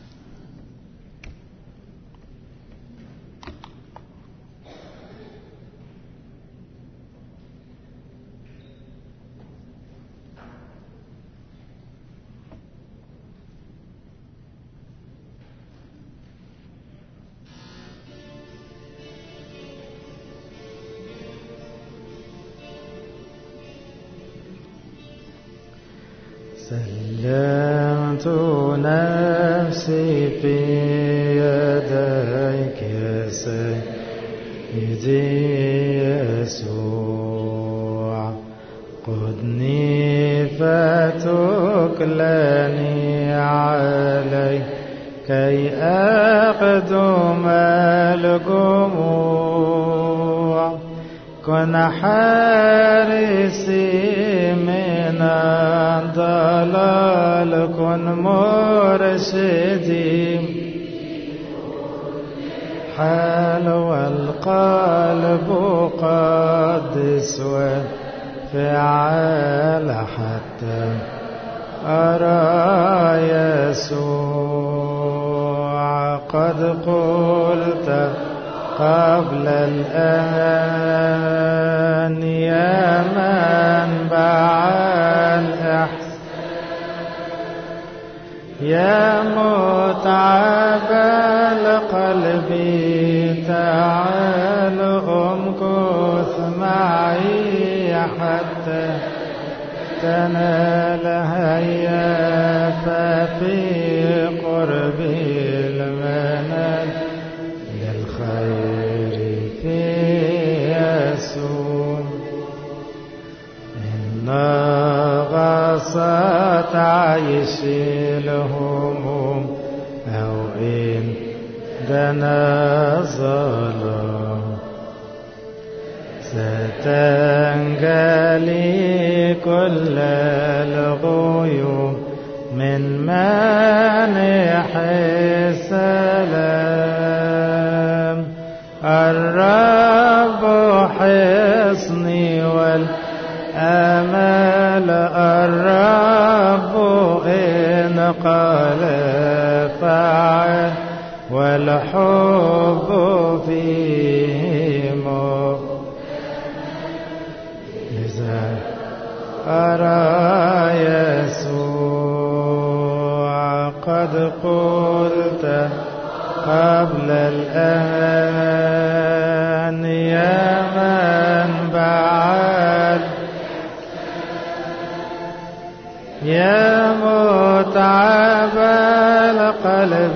سلمت نفسي في يديك يا سيدي يسوع قدني فتكلني علي كي أقدم الجموع كن حارسي من الضلال كن مرشدي حلو القلب قدس وفعل حتى أرى يسوع قد قلت قبل الآن يا منبع الإحسان يا متعب القلب تعال أمكث معي حتى تنال هيا ففي قربي المنال للخير في يسوع إن غصت عيش الهموم أو إن دنا ظلام ستنجلي كل الغيوم من مانح السلام الرب حصني والأمل الرب إن قال فعل والحب فيه مر إذا أرى يسوع قد قلت قبل الآن يا من بعد يا متعب القلب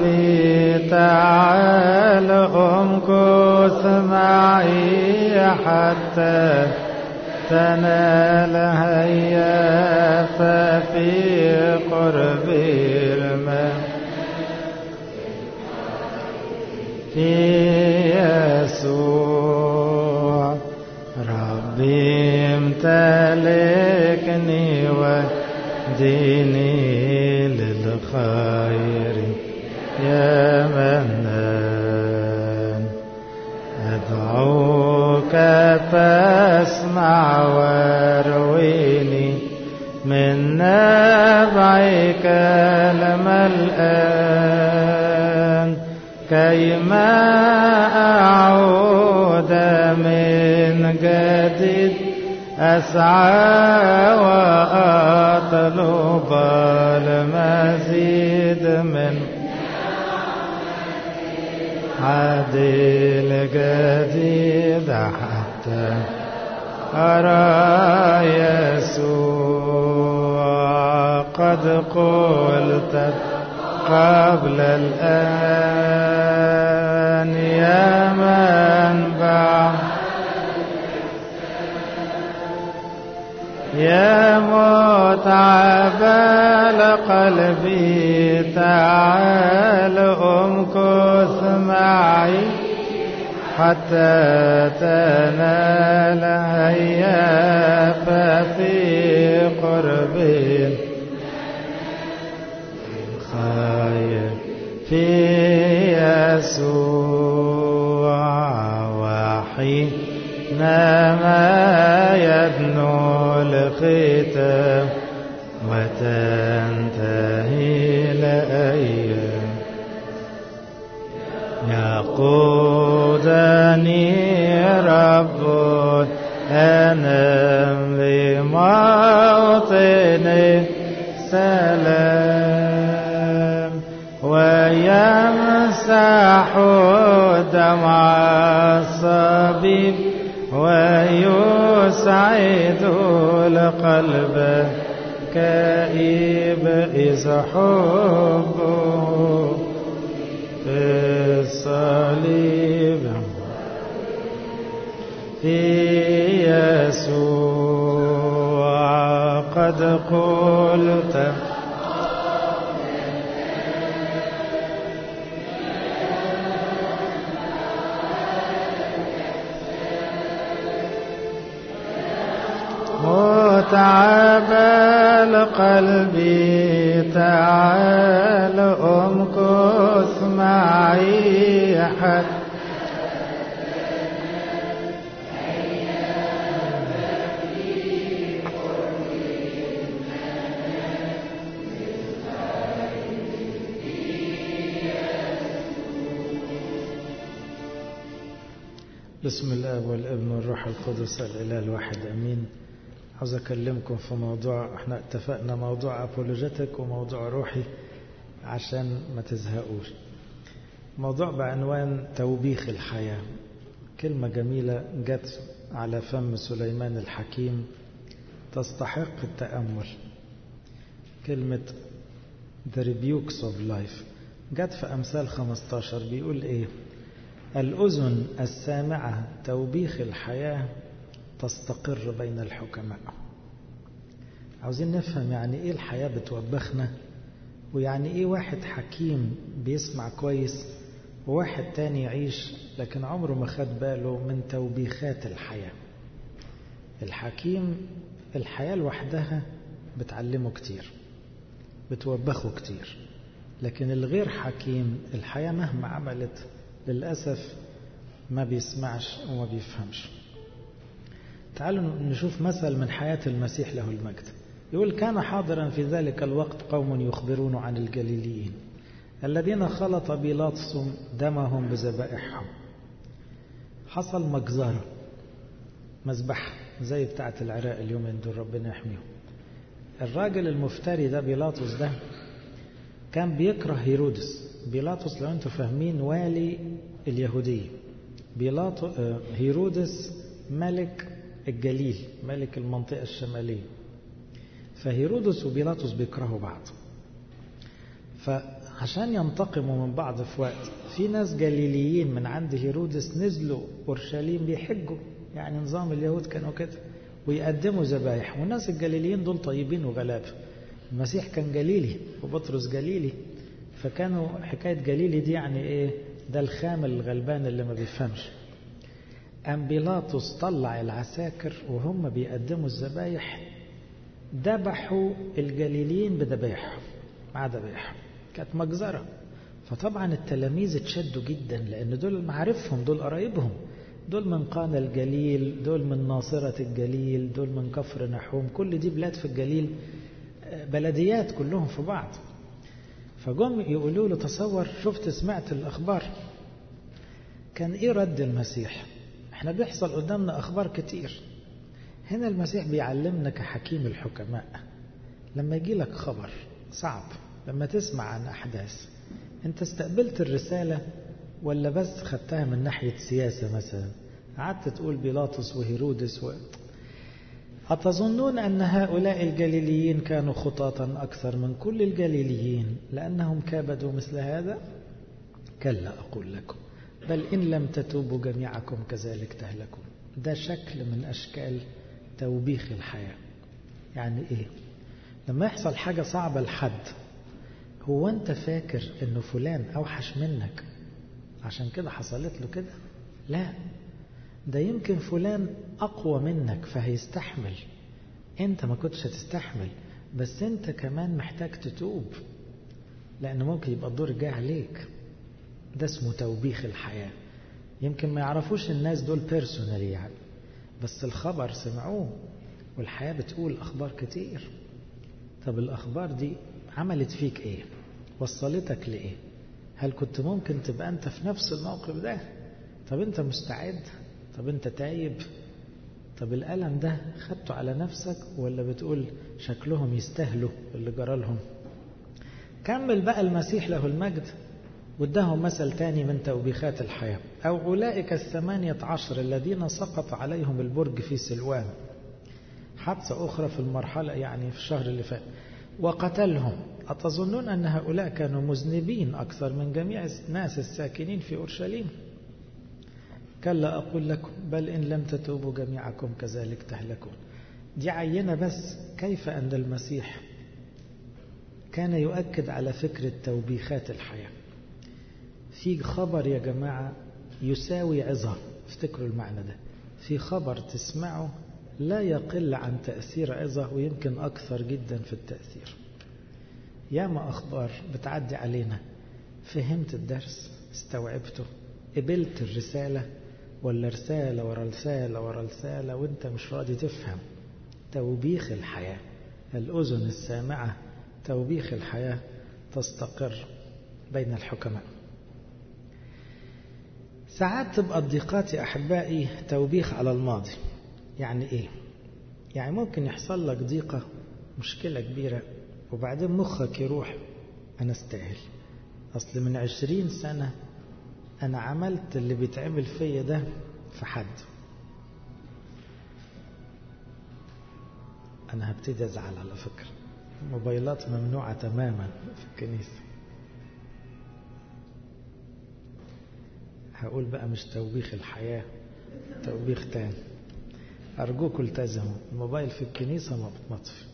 تعال امكث معي حتى تنال هيا ففي قرب الماء في يسوع ربي امتلكني وديني للخير يا منان أدعوك فاسمع وارويني من نبعك الملآن كيما أعود من جديد أسعى وأطلب المزيد من عدل جديد حتى أرى يسوع قد قلت قبل الآن يا منبع يا متعب قلبي تعال امكث معي حتى تنال هيا ففي قرب خير في يسوع وحينما يدنو الختام وتنتهي الأيام يقودني رب أنام لموطن سلام ويمسح دمع الصبيب ويسعد القلب كئيب إذا حبه في الصليب في يسوع قد قلت متعب القلب تعال امكث معي حتى بسم الله والابن والروح القدس الاله الواحد امين عاوز اكلمكم في موضوع احنا اتفقنا موضوع ابولوجيتك وموضوع روحي عشان ما تزهقوش موضوع بعنوان توبيخ الحياة كلمة جميلة جت على فم سليمان الحكيم تستحق التأمل كلمة the rebukes of life جت في أمثال 15 بيقول إيه الأذن السامعة توبيخ الحياة تستقر بين الحكماء عاوزين نفهم يعني ايه الحياة بتوبخنا ويعني ايه واحد حكيم بيسمع كويس وواحد تاني يعيش لكن عمره ما خد باله من توبيخات الحياة الحكيم الحياة لوحدها بتعلمه كتير بتوبخه كتير لكن الغير حكيم الحياة مهما عملت للأسف ما بيسمعش وما بيفهمش تعالوا نشوف مثل من حياة المسيح له المجد يقول كان حاضرا في ذلك الوقت قوم يخبرون عن الجليليين الذين خلط بيلاطس دمهم بذبائحهم حصل مجزرة مذبحة زي بتاعة العراق اليومين دول ربنا يحميهم الراجل المفتري ده بيلاطس ده كان بيكره هيرودس بيلاطس لو انتم فاهمين والي اليهودية بيلاطس هيرودس ملك الجليل ملك المنطقة الشمالية فهيرودس وبيلاطس بيكرهوا بعض فعشان ينتقموا من بعض في وقت في ناس جليليين من عند هيرودس نزلوا أورشليم بيحجوا يعني نظام اليهود كانوا كده ويقدموا ذبايح والناس الجليليين دول طيبين وغلابة المسيح كان جليلي وبطرس جليلي فكانوا حكاية جليلي دي يعني ايه ده الخام الغلبان اللي ما بيفهمش أم بيلاطس طلع العساكر وهم بيقدموا الذبايح ذبحوا الجليليين بذبايحهم مع ذبايحهم كانت مجزرة فطبعا التلاميذ اتشدوا جدا لأن دول معارفهم دول قرايبهم دول من قانا الجليل دول من ناصرة الجليل دول من كفر نحوم كل دي بلاد في الجليل بلديات كلهم في بعض فجم يقولوا له تصور شفت سمعت الأخبار كان إيه رد المسيح احنا بيحصل قدامنا أخبار كتير هنا المسيح بيعلمنا كحكيم الحكماء لما يجي لك خبر صعب لما تسمع عن أحداث انت استقبلت الرسالة ولا بس خدتها من ناحية سياسة مثلا قعدت تقول بيلاطس وهيرودس و... أتظنون أن هؤلاء الجليليين كانوا خطاطا أكثر من كل الجليليين لأنهم كابدوا مثل هذا كلا أقول لكم بل إن لم تتوبوا جميعكم كذلك تهلكون ده شكل من أشكال توبيخ الحياة يعني إيه لما يحصل حاجة صعبة لحد هو أنت فاكر أنه فلان أوحش منك عشان كده حصلت له كده لا ده يمكن فلان أقوى منك فهيستحمل أنت ما كنتش هتستحمل بس أنت كمان محتاج تتوب لأن ممكن يبقى الدور جاي عليك ده اسمه توبيخ الحياة يمكن ما يعرفوش الناس دول بيرسونالي يعني بس الخبر سمعوه والحياة بتقول أخبار كتير طب الأخبار دي عملت فيك إيه وصلتك لإيه هل كنت ممكن تبقى أنت في نفس الموقف ده طب أنت مستعد طب أنت تايب طب الألم ده خدته على نفسك ولا بتقول شكلهم يستاهلوا اللي جرى لهم كمل بقى المسيح له المجد وادهم مثل تاني من توبيخات الحياة أو أولئك الثمانية عشر الذين سقط عليهم البرج في سلوان حادثة أخرى في المرحلة يعني في الشهر اللي فات وقتلهم أتظنون أن هؤلاء كانوا مذنبين أكثر من جميع الناس الساكنين في أورشليم كلا أقول لكم بل إن لم تتوبوا جميعكم كذلك تهلكون دي عينة بس كيف أن المسيح كان يؤكد على فكرة توبيخات الحياة في خبر يا جماعة يساوي عظة افتكروا المعنى ده في خبر تسمعه لا يقل عن تأثير عظة ويمكن أكثر جدا في التأثير ياما أخبار بتعدي علينا فهمت الدرس استوعبته قبلت الرسالة ولا رسالة ورا رسالة ورا رسالة وانت مش راضي تفهم توبيخ الحياة الأذن السامعة توبيخ الحياة تستقر بين الحكماء ساعات تبقى الضيقات يا أحبائي توبيخ على الماضي يعني إيه؟ يعني ممكن يحصل لك ضيقة مشكلة كبيرة وبعدين مخك يروح أنا استاهل أصل من عشرين سنة أنا عملت اللي بيتعمل فيا ده في حد أنا هبتدي أزعل على فكرة الموبايلات ممنوعة تماما في الكنيسة هقول بقى مش توبيخ الحياة توبيخ تاني أرجوكم التزموا الموبايل في الكنيسة مطفي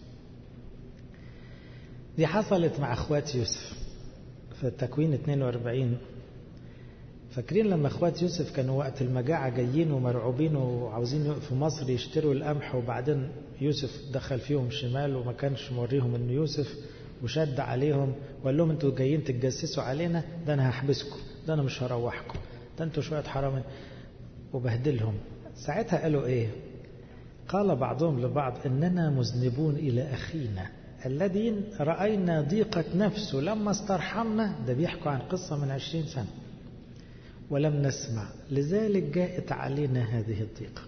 دي حصلت مع أخوات يوسف في التكوين 42 فاكرين لما اخوات يوسف كانوا وقت المجاعة جايين ومرعوبين وعاوزين في مصر يشتروا القمح وبعدين يوسف دخل فيهم شمال وما كانش موريهم انه يوسف وشد عليهم وقال لهم انتوا جايين تتجسسوا علينا ده انا هحبسكم ده انا مش هروحكم ده انتوا شوية حرام وبهدلهم ساعتها قالوا ايه قال بعضهم لبعض اننا مذنبون الى اخينا الذين رأينا ضيقة نفسه لما استرحمنا ده بيحكوا عن قصة من عشرين سنة ولم نسمع لذلك جاءت علينا هذه الضيقة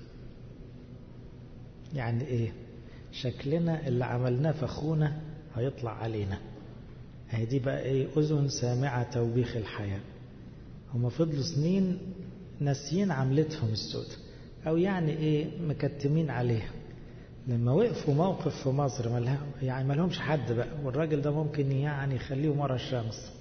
يعني ايه شكلنا اللي عملناه في اخونا هيطلع علينا هي دي بقى ايه اذن سامعة توبيخ الحياة هم فضلوا سنين ناسيين عملتهم السود او يعني ايه مكتمين عليها لما وقفوا موقف في مصر ملها يعني ما لهمش حد بقى والراجل ده ممكن يعني يخليهم ورا الشمس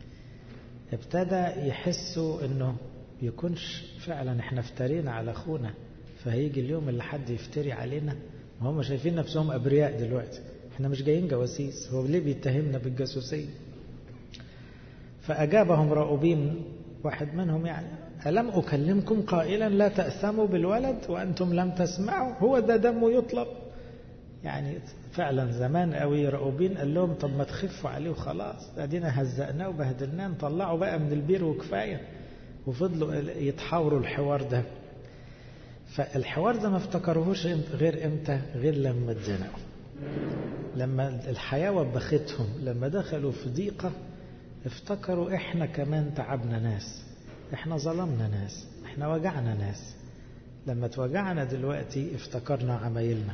ابتدى يحسوا انه يكونش فعلا احنا افترينا على اخونا فهيجي اليوم اللي حد يفتري علينا وهم شايفين نفسهم ابرياء دلوقتي احنا مش جايين جواسيس هو ليه بيتهمنا بالجاسوسيه فاجابهم راؤوبين واحد منهم يعني ألم أكلمكم قائلا لا تأثموا بالولد وأنتم لم تسمعوا هو ده دمه يطلب يعني فعلا زمان قوي رؤوبين قال لهم طب ما تخفوا عليه وخلاص ادينا هزقناه وبهدلناه نطلعه بقى من البير وكفايه وفضلوا يتحاوروا الحوار ده فالحوار ده ما افتكروهوش غير امتى غير لما اتزنقوا لما الحياة وبختهم لما دخلوا في ضيقة افتكروا احنا كمان تعبنا ناس احنا ظلمنا ناس احنا وجعنا ناس لما توجعنا دلوقتي افتكرنا عمايلنا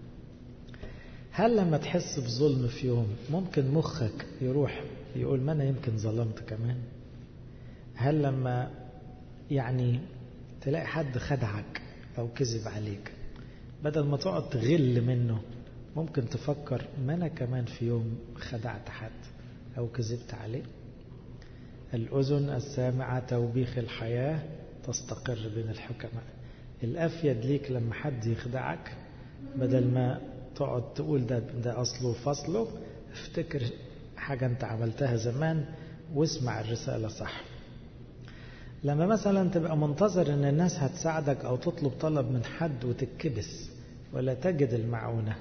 هل لما تحس بظلم في يوم ممكن مخك يروح يقول ما انا يمكن ظلمت كمان هل لما يعني تلاقي حد خدعك او كذب عليك بدل ما تقعد تغل منه ممكن تفكر ما انا كمان في يوم خدعت حد او كذبت عليه الاذن السامعه توبيخ الحياه تستقر بين الحكماء الافيد ليك لما حد يخدعك بدل ما تقعد تقول ده ده اصله وفصله افتكر حاجه انت عملتها زمان واسمع الرساله صح لما مثلا تبقى منتظر ان الناس هتساعدك او تطلب طلب من حد وتتكبس ولا تجد المعونه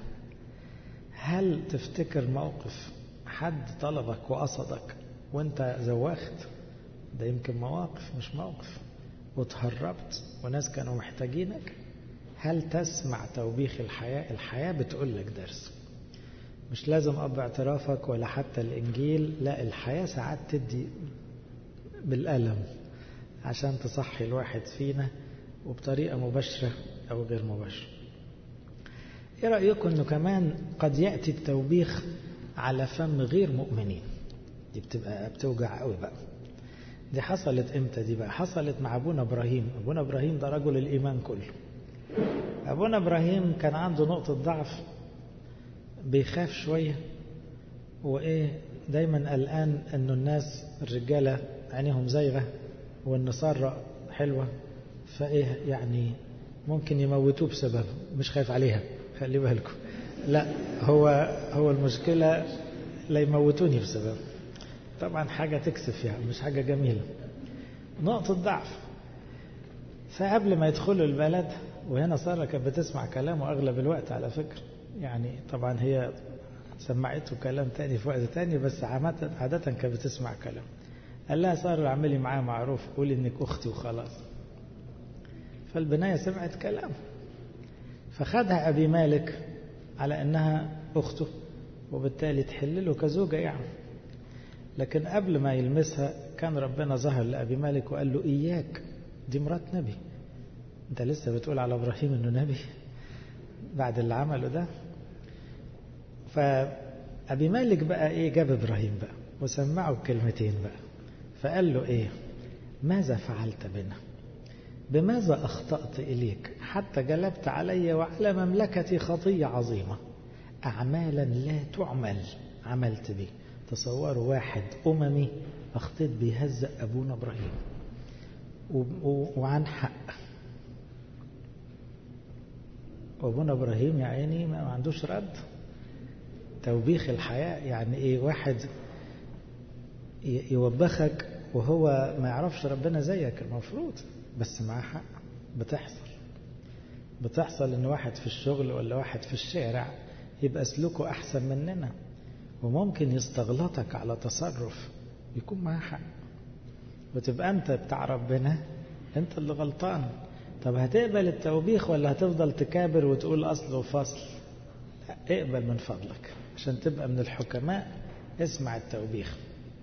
هل تفتكر موقف حد طلبك وقصدك وانت زوخت ده يمكن مواقف مش موقف وتهربت وناس كانوا محتاجينك هل تسمع توبيخ الحياة الحياة بتقول لك درس مش لازم أب اعترافك ولا حتى الإنجيل لا الحياة ساعات تدي بالألم عشان تصحي الواحد فينا وبطريقة مباشرة أو غير مباشرة ايه رأيكم انه كمان قد يأتي التوبيخ على فم غير مؤمنين دي بتبقى بتوجع قوي بقى دي حصلت امتى دي بقى حصلت مع ابونا ابراهيم ابونا ابراهيم ده رجل الايمان كله ابونا ابراهيم كان عنده نقطة ضعف بيخاف شوية وايه دايما قلقان انه الناس الرجالة عينيهم زايغة والنصارى حلوة فايه يعني ممكن يموتوه بسببه مش خايف عليها خلي بالكم لا هو هو المشكلة لا يموتوني بسبب طبعا حاجة تكسف يعني مش حاجة جميلة نقطة ضعف فقبل ما يدخلوا البلد وهنا سارة كانت بتسمع كلامه أغلب الوقت على فكرة يعني طبعا هي سمعته كلام تاني في وقت تاني بس عادة, عادة كانت بتسمع كلام قال لها سارة اعملي معاه معروف قولي انك اختي وخلاص فالبناية سمعت كلام فخدها أبي مالك على أنها أخته وبالتالي تحل له كزوجة يعني لكن قبل ما يلمسها كان ربنا ظهر لأبي مالك وقال له إياك دي مرات نبي أنت لسه بتقول على إبراهيم أنه نبي بعد اللي عمله ده فأبي مالك بقى إيه جاب إبراهيم بقى وسمعه بكلمتين بقى فقال له إيه ماذا فعلت بنا بماذا أخطأت إليك حتى جلبت علي وعلى مملكتي خطية عظيمة أعمالا لا تعمل عملت به تصوروا واحد أممي أخطيت بيهزأ أبونا إبراهيم وعن حق وأبونا إبراهيم يا عيني ما عندوش رد توبيخ الحياة يعني إيه واحد يوبخك وهو ما يعرفش ربنا زيك المفروض بس معاه حق بتحصل بتحصل ان واحد في الشغل ولا واحد في الشارع يبقى سلوكه احسن مننا وممكن يستغلطك على تصرف يكون معاه حق وتبقى انت بتاع ربنا انت اللي غلطان طب هتقبل التوبيخ ولا هتفضل تكابر وتقول اصل وفصل لا اقبل من فضلك عشان تبقى من الحكماء اسمع التوبيخ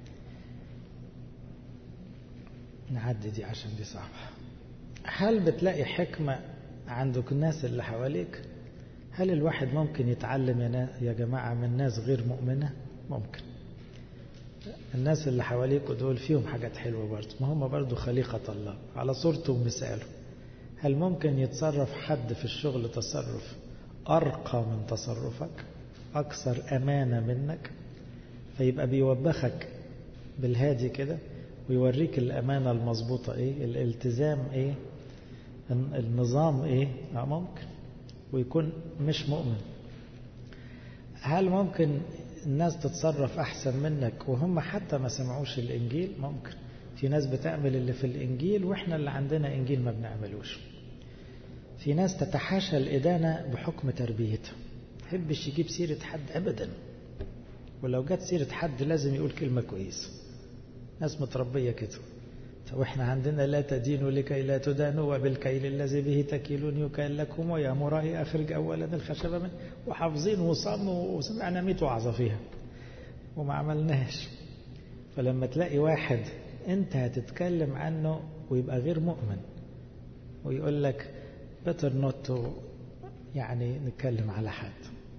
نعدي دي عشان دي صعبة هل بتلاقي حكمة عندك الناس اللي حواليك هل الواحد ممكن يتعلم يا جماعة من ناس غير مؤمنة ممكن الناس اللي حواليك دول فيهم حاجات حلوة برضه ما هم برضه خليقة الله على صورته ومثاله هل ممكن يتصرف حد في الشغل تصرف أرقى من تصرفك أكثر أمانة منك فيبقى بيوبخك بالهادي كده ويوريك الأمانة المظبوطة إيه الالتزام إيه النظام إيه آه ممكن ويكون مش مؤمن هل ممكن الناس تتصرف أحسن منك وهم حتى ما سمعوش الإنجيل ممكن في ناس بتعمل اللي في الإنجيل وإحنا اللي عندنا إنجيل ما بنعملوش في ناس تتحاشى الإدانة بحكم تربيتها يحبش يجيب سيرة حد أبدا ولو جت سيرة حد لازم يقول كلمة كويسة ناس متربية كده وإحنا عندنا لا تدينوا لكي لا تدانوا وبالكيل الذي به تكيلون يكال لكم ويا مرائي أخرج أولا الخشبة من وحافظين وصموا وسمعنا 100 وعظة فيها وما عملناش فلما تلاقي واحد انت هتتكلم عنه ويبقى غير مؤمن ويقول لك better not to يعني نتكلم على حد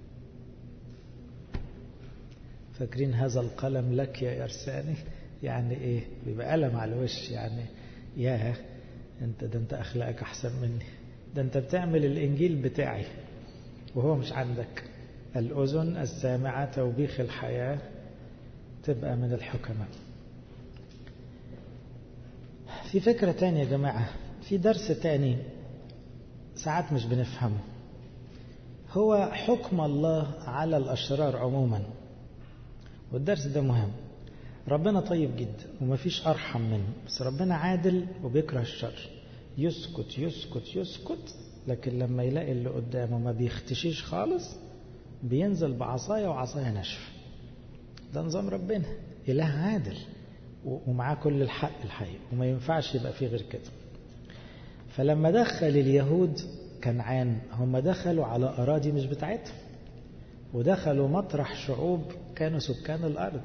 فاكرين هذا القلم لك يا إرساني يعني إيه بيبقى قلم على الوش يعني ياه انت ده انت أخلاقك أحسن مني ده انت بتعمل الإنجيل بتاعي وهو مش عندك الأذن السامعة توبيخ الحياة تبقى من الحكماء في فكرة تانية يا جماعة في درس تاني ساعات مش بنفهمه هو حكم الله على الأشرار عموما والدرس ده مهم ربنا طيب جدا ومفيش أرحم منه بس ربنا عادل وبيكره الشر يسكت يسكت يسكت لكن لما يلاقي اللي قدامه ما بيختشيش خالص بينزل بعصاية وعصاية ناشفة ده نظام ربنا إله عادل ومعاه كل الحق الحقيقي وما ينفعش يبقى فيه غير كده فلما دخل اليهود كنعان هم دخلوا على أراضي مش بتاعتهم ودخلوا مطرح شعوب كانوا سكان الأرض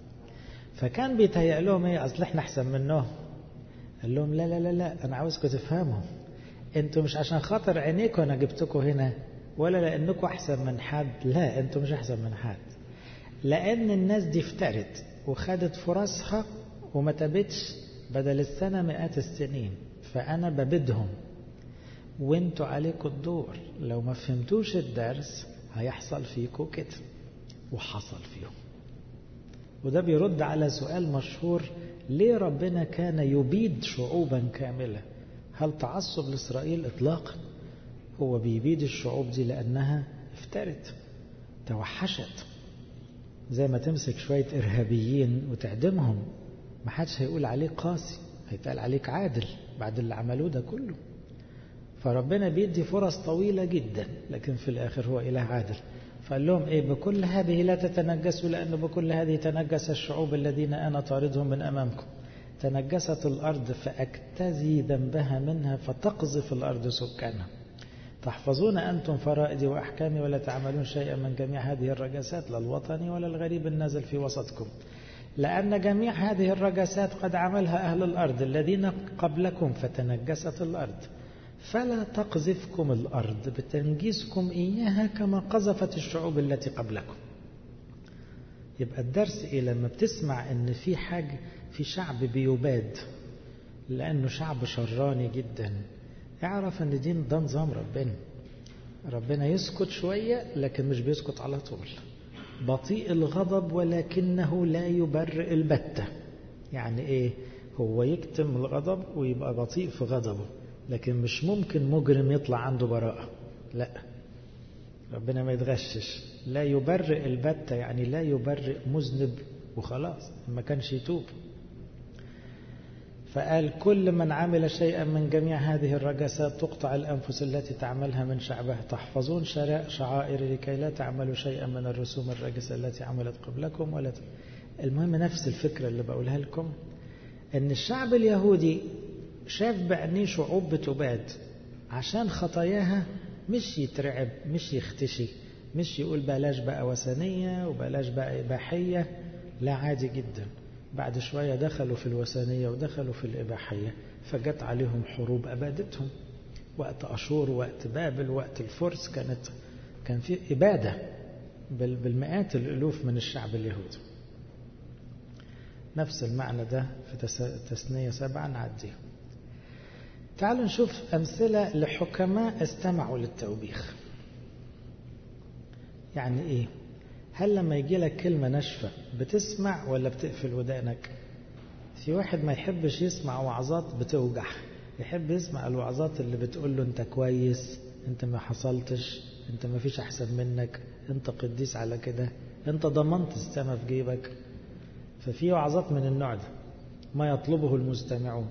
فكان بيتهيأ لهم ايه اصل احنا احسن منهم قال لهم لا لا لا لا انا عاوزكم تفهموا انتوا مش عشان خاطر عينيكم انا جبتكم هنا ولا لانكم احسن من حد لا انتوا مش احسن من حد لان الناس دي افترت وخدت فرصها وما تابتش بدل السنة مئات السنين فأنا ببدهم وانتوا عليكم الدور لو ما فهمتوش الدرس هيحصل فيكم كده وحصل فيهم وده بيرد على سؤال مشهور ليه ربنا كان يبيد شعوبا كاملة هل تعصب لإسرائيل إطلاقا هو بيبيد الشعوب دي لأنها افترت توحشت زي ما تمسك شوية إرهابيين وتعدمهم ما حدش هيقول عليك قاسي هيتقال عليك عادل بعد اللي عملوه ده كله فربنا بيدي فرص طويلة جدا لكن في الآخر هو إله عادل فقال لهم إيه بكل هذه لا تتنجسوا لأن بكل هذه تنجس الشعوب الذين أنا طاردهم من أمامكم تنجست الأرض فأكتزي ذنبها منها فتقذف الأرض سكانها تحفظون أنتم فرائدي وأحكامي ولا تعملون شيئا من جميع هذه الرجسات لا الوطني ولا الغريب النازل في وسطكم لأن جميع هذه الرجسات قد عملها أهل الأرض الذين قبلكم فتنجست الأرض فلا تقذفكم الأرض بتنجيسكم إياها كما قذفت الشعوب التي قبلكم يبقى الدرس إيه لما بتسمع إن في حاجة في شعب بيباد لأنه شعب شراني جدا اعرف إن دي ده نظام ربنا ربنا يسكت شوية لكن مش بيسكت على طول بطيء الغضب ولكنه لا يبرئ البتة يعني إيه هو يكتم الغضب ويبقى بطيء في غضبه لكن مش ممكن مجرم يطلع عنده براءة لا ربنا ما يتغشش لا يبرئ البتة يعني لا يبرئ مذنب وخلاص ما كانش يتوب فقال كل من عمل شيئا من جميع هذه الرجسات تقطع الأنفس التي تعملها من شعبها تحفظون شعائر لكي لا تعملوا شيئا من الرسوم الرجسة التي عملت قبلكم ولا ت... المهم نفس الفكرة اللي بقولها لكم ان الشعب اليهودي شاف بعينيه شعوب بتباد عشان خطاياها مش يترعب مش يختشي مش يقول بلاش بقى وثنية وبلاش بقى إباحية لا عادي جدا بعد شوية دخلوا في الوثنية ودخلوا في الإباحية فجت عليهم حروب أبادتهم وقت أشور وقت بابل وقت الفرس كانت كان في إبادة بالمئات الألوف من الشعب اليهودي نفس المعنى ده في تثنية سبعة نعديه تعالوا نشوف أمثلة لحكماء استمعوا للتوبيخ يعني إيه هل لما يجي لك كلمة ناشفة بتسمع ولا بتقفل ودانك في واحد ما يحبش يسمع وعظات بتوجع يحب يسمع الوعظات اللي بتقول له انت كويس انت ما حصلتش انت ما فيش احسن منك انت قديس على كده انت ضمنت السما في جيبك ففي وعظات من النوع ده ما يطلبه المستمعون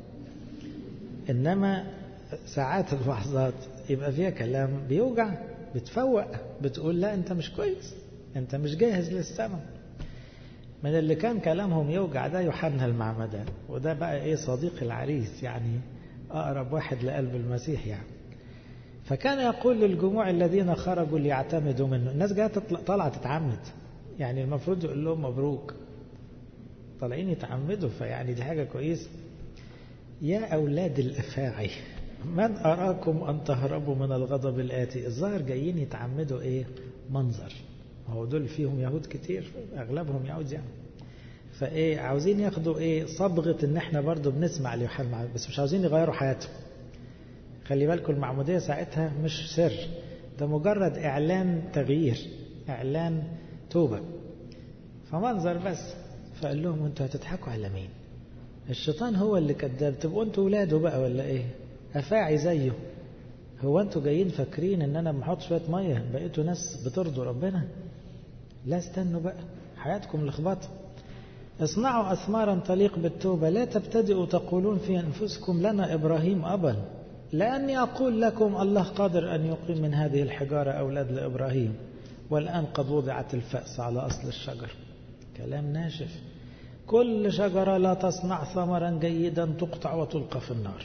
إنما ساعات اللحظات يبقى فيها كلام بيوجع بتفوق بتقول لا أنت مش كويس أنت مش جاهز للسماء من اللي كان كلامهم يوجع ده يوحنا المعمدان وده بقى ايه صديق العريس يعني اقرب واحد لقلب المسيح يعني فكان يقول للجموع الذين خرجوا ليعتمدوا منه الناس جايه طالعه تتعمد يعني المفروض يقول لهم مبروك طالعين يتعمدوا فيعني دي حاجه كويسه يا اولاد الافاعي من اراكم ان تهربوا من الغضب الاتي الظاهر جايين يتعمدوا ايه منظر هو دول فيهم يهود كتير اغلبهم يهود يعني فايه عاوزين ياخدوا ايه صبغه ان احنا برضو بنسمع ليوحنا بس مش عاوزين يغيروا حياتهم خلي بالكم المعموديه ساعتها مش سر ده مجرد اعلان تغيير اعلان توبه فمنظر بس فقال لهم انتوا هتضحكوا على مين الشيطان هو اللي كذاب تبقوا انتوا ولاده بقى ولا ايه افاعي زيه هو انتوا جايين فاكرين ان انا بحط شويه ميه بقيتوا ناس بترضوا ربنا لا استنوا بقى حياتكم لخبطه اصنعوا اثمارا تليق بالتوبه لا تبتدئوا تقولون في انفسكم لنا ابراهيم ابا لاني اقول لكم الله قادر ان يقيم من هذه الحجاره اولاد لابراهيم والان قد وضعت الفاس على اصل الشجر كلام ناشف كل شجره لا تصنع ثمرا جيدا تقطع وتلقى في النار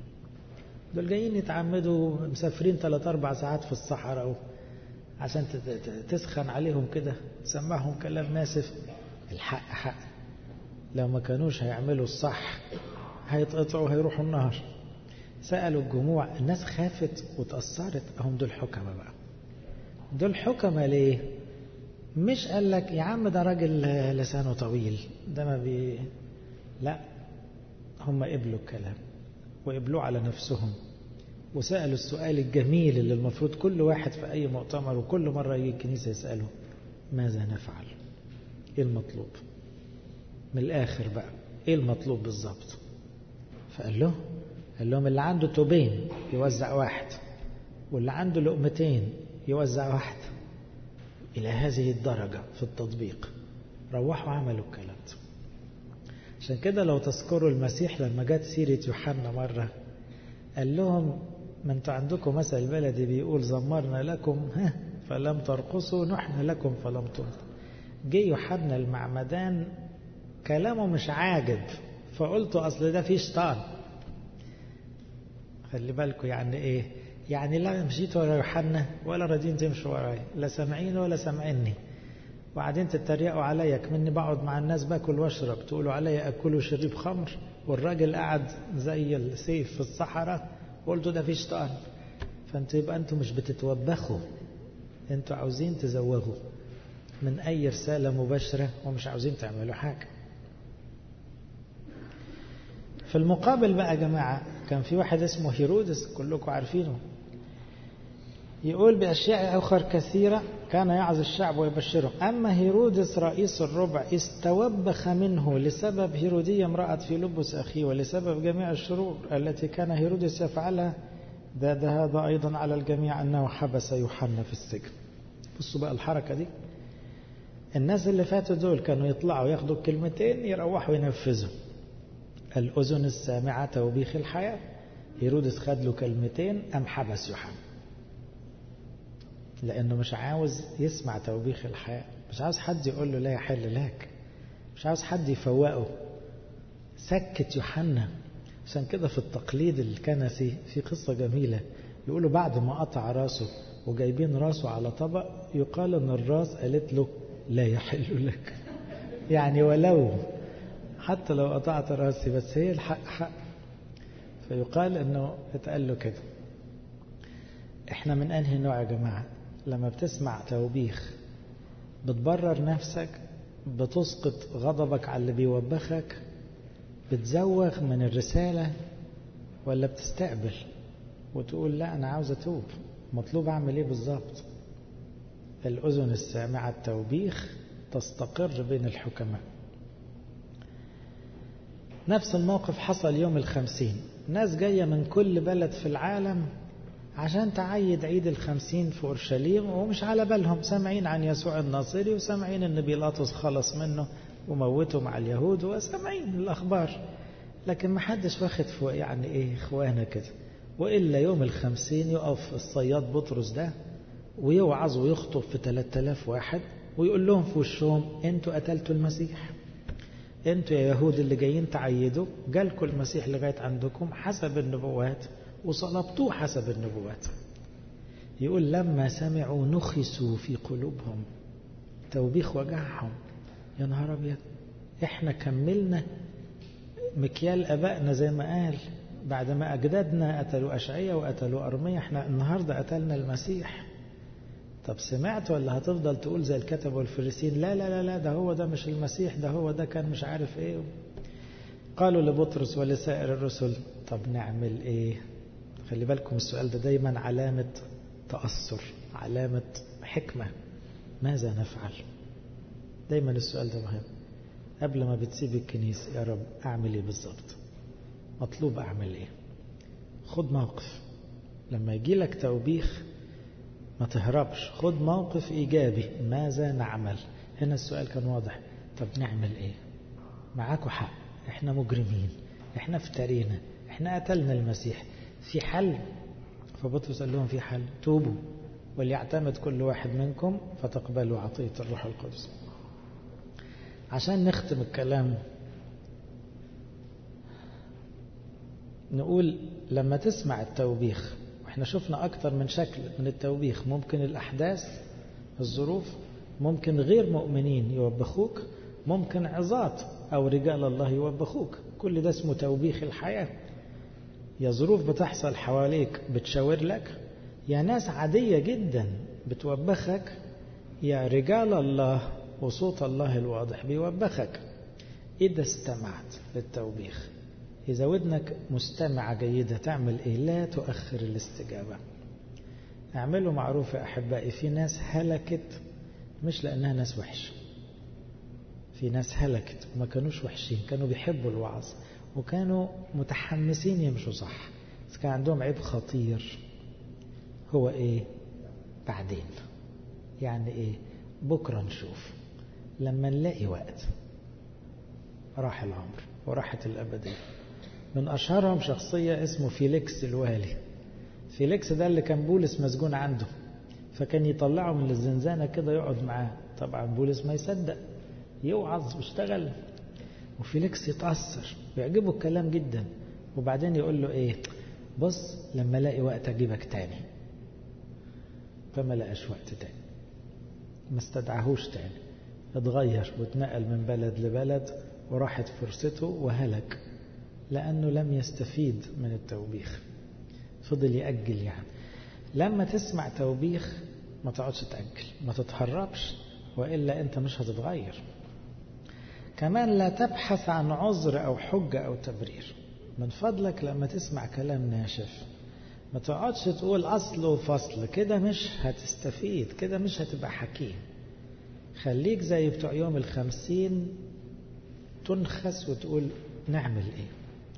دول جايين يتعمدوا مسافرين ثلاث أربع ساعات في الصحراء عشان تسخن عليهم كده تسمعهم كلام ناسف الحق حق لو ما كانوش هيعملوا الصح هيتقطعوا هيروحوا النار سألوا الجموع الناس خافت وتأثرت هم دول حكمة بقى دول حكمة ليه مش قال لك يا عم ده راجل لسانه طويل ده ما بي لا هم قبلوا الكلام وقبلوه على نفسهم وسألوا السؤال الجميل اللي المفروض كل واحد في أي مؤتمر وكل مرة يجي الكنيسة يسأله ماذا نفعل إيه المطلوب من الآخر بقى إيه المطلوب بالظبط فقال له قال لهم اللي عنده توبين يوزع واحد واللي عنده لقمتين يوزع واحد إلى هذه الدرجة في التطبيق روحوا عملوا الكلام ده عشان كده لو تذكروا المسيح لما جت سيرة يوحنا مرة قال لهم ما انتوا عندكم مثل بلدي بيقول زمرنا لكم ها فلم ترقصوا نحن لكم فلم تنطق جه يوحنا المعمدان كلامه مش عاجب فقلت اصل ده فيه شيطان خلي بالكم يعني ايه يعني لا مشيت ورا يوحنا ولا راضيين تمشوا ورايا لا سامعين ولا سامعيني وبعدين تتريقوا عليا كمني بقعد مع الناس باكل واشرب تقولوا عليا اكل وشرب خمر والراجل قعد زي السيف في الصحراء قلتوا ده في شيطان فانتوا يبقى انتوا مش بتتوبخوا انتوا عاوزين تزوغوا من اي رسالة مباشرة ومش عاوزين تعملوا حاجة في المقابل بقى يا جماعة كان في واحد اسمه هيرودس كلكم عارفينه يقول بأشياء أخر كثيرة كان يعظ الشعب ويبشرهم أما هيرودس رئيس الربع استوبخ منه لسبب هيرودية امرأة في لبس أخيه ولسبب جميع الشرور التي كان هيرودس يفعلها زاد هذا أيضا على الجميع أنه حبس يوحنا في السجن بصوا بقى الحركة دي الناس اللي فاتوا دول كانوا يطلعوا ياخدوا الكلمتين يروحوا ينفذوا الأذن السامعة توبيخ الحياة هيرودس خد له كلمتين أم حبس يوحنا لأنه مش عاوز يسمع توبيخ الحياة مش عاوز حد يقول له لا يحل لك مش عاوز حد يفوقه سكت يوحنا عشان كده في التقليد الكنسي في قصة جميلة يقولوا بعد ما قطع راسه وجايبين راسه على طبق يقال ان الراس قالت له لا يحل لك يعني ولو حتى لو قطعت راسي بس هي الحق حق فيقال انه اتقال له كده احنا من انهي نوع يا جماعه لما بتسمع توبيخ بتبرر نفسك بتسقط غضبك على اللي بيوبخك بتزوغ من الرسالة ولا بتستقبل وتقول لا أنا عاوز أتوب مطلوب أعمل إيه بالظبط الأذن السامعة التوبيخ تستقر بين الحكماء نفس الموقف حصل يوم الخمسين ناس جاية من كل بلد في العالم عشان تعيد عيد الخمسين في أورشليم ومش على بالهم سامعين عن يسوع الناصري وسامعين أن بيلاطس خلص منه وموته مع اليهود وسامعين الأخبار لكن ما حدش واخد فوق يعني ايه اخوانا كده وإلا يوم الخمسين يقف الصياد بطرس ده ويوعظ ويخطب في 3000 واحد ويقول لهم في وشهم انتوا قتلتوا المسيح انتوا يا يهود اللي جايين تعيدوا جالكم المسيح لغاية عندكم حسب النبوات وصلبتوه حسب النبوات يقول لما سمعوا نخسوا في قلوبهم توبيخ وجعهم يا نهار ابيض احنا كملنا مكيال ابائنا زي ما قال بعد ما اجدادنا قتلوا اشعياء وقتلوا ارميا احنا النهارده قتلنا المسيح طب سمعت ولا هتفضل تقول زي الكتب والفريسين لا لا لا لا ده هو ده مش المسيح ده هو ده كان مش عارف ايه قالوا لبطرس ولسائر الرسل طب نعمل ايه خلي بالكم السؤال ده دايما علامة تأثر علامة حكمة ماذا نفعل دايما السؤال ده مهم قبل ما بتسيب الكنيسة يا رب أعمل إيه بالظبط مطلوب أعمل إيه خد موقف لما يجي لك توبيخ ما تهربش خد موقف إيجابي ماذا نعمل هنا السؤال كان واضح طب نعمل إيه معاكوا حق إحنا مجرمين إحنا افترينا إحنا قتلنا المسيح في حل فبطرس قال لهم في حل توبوا وليعتمد كل واحد منكم فتقبلوا عطية الروح القدس عشان نختم الكلام نقول لما تسمع التوبيخ واحنا شفنا اكتر من شكل من التوبيخ ممكن الاحداث الظروف ممكن غير مؤمنين يوبخوك ممكن عظات او رجال الله يوبخوك كل ده اسمه توبيخ الحياه يا ظروف بتحصل حواليك بتشاور لك يا ناس عاديه جدا بتوبخك يا رجال الله وصوت الله الواضح بيوبخك إذا استمعت للتوبيخ إذا ودنك مستمعة جيدة تعمل إيه لا تؤخر الاستجابة اعملوا معروف يا أحبائي في ناس هلكت مش لأنها ناس وحشة في ناس هلكت وما كانوش وحشين كانوا بيحبوا الوعظ وكانوا متحمسين يمشوا صح بس كان عندهم عيب خطير هو إيه بعدين يعني إيه بكرة نشوف لما نلاقي وقت راح العمر وراحت الأبدية من أشهرهم شخصية اسمه فيليكس الوالي فيليكس ده اللي كان بولس مسجون عنده فكان يطلعه من الزنزانة كده يقعد معاه طبعا بولس ما يصدق يوعظ واشتغل وفيليكس يتأثر ويعجبه الكلام جدا وبعدين يقول له ايه بص لما الاقي وقت اجيبك تاني فما لقاش وقت تاني ما استدعاهوش تاني اتغير واتنقل من بلد لبلد وراحت فرصته وهلك لأنه لم يستفيد من التوبيخ فضل يأجل يعني لما تسمع توبيخ ما تقعدش تأجل ما تتهربش وإلا أنت مش هتتغير كمان لا تبحث عن عذر أو حجة أو تبرير من فضلك لما تسمع كلام ناشف ما تقعدش تقول أصل وفصل كده مش هتستفيد كده مش هتبقى حكيم خليك زي بتوع يوم الخمسين تنخس وتقول نعمل ايه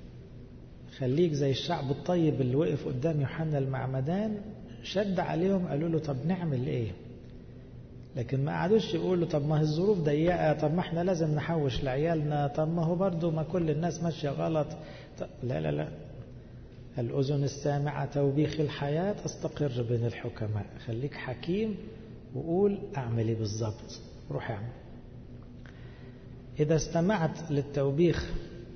خليك زي الشعب الطيب اللي وقف قدام يوحنا المعمدان شد عليهم قالوا له طب نعمل ايه لكن ما قعدوش يقولوا طب ما هي الظروف ضيقه طب ما احنا لازم نحوش لعيالنا طب ما هو برضه ما كل الناس ماشيه غلط لا لا لا الأذن السامعة توبيخ الحياة تستقر بين الحكماء خليك حكيم وقول أعمل إيه بالظبط روح اعمل إذا استمعت للتوبيخ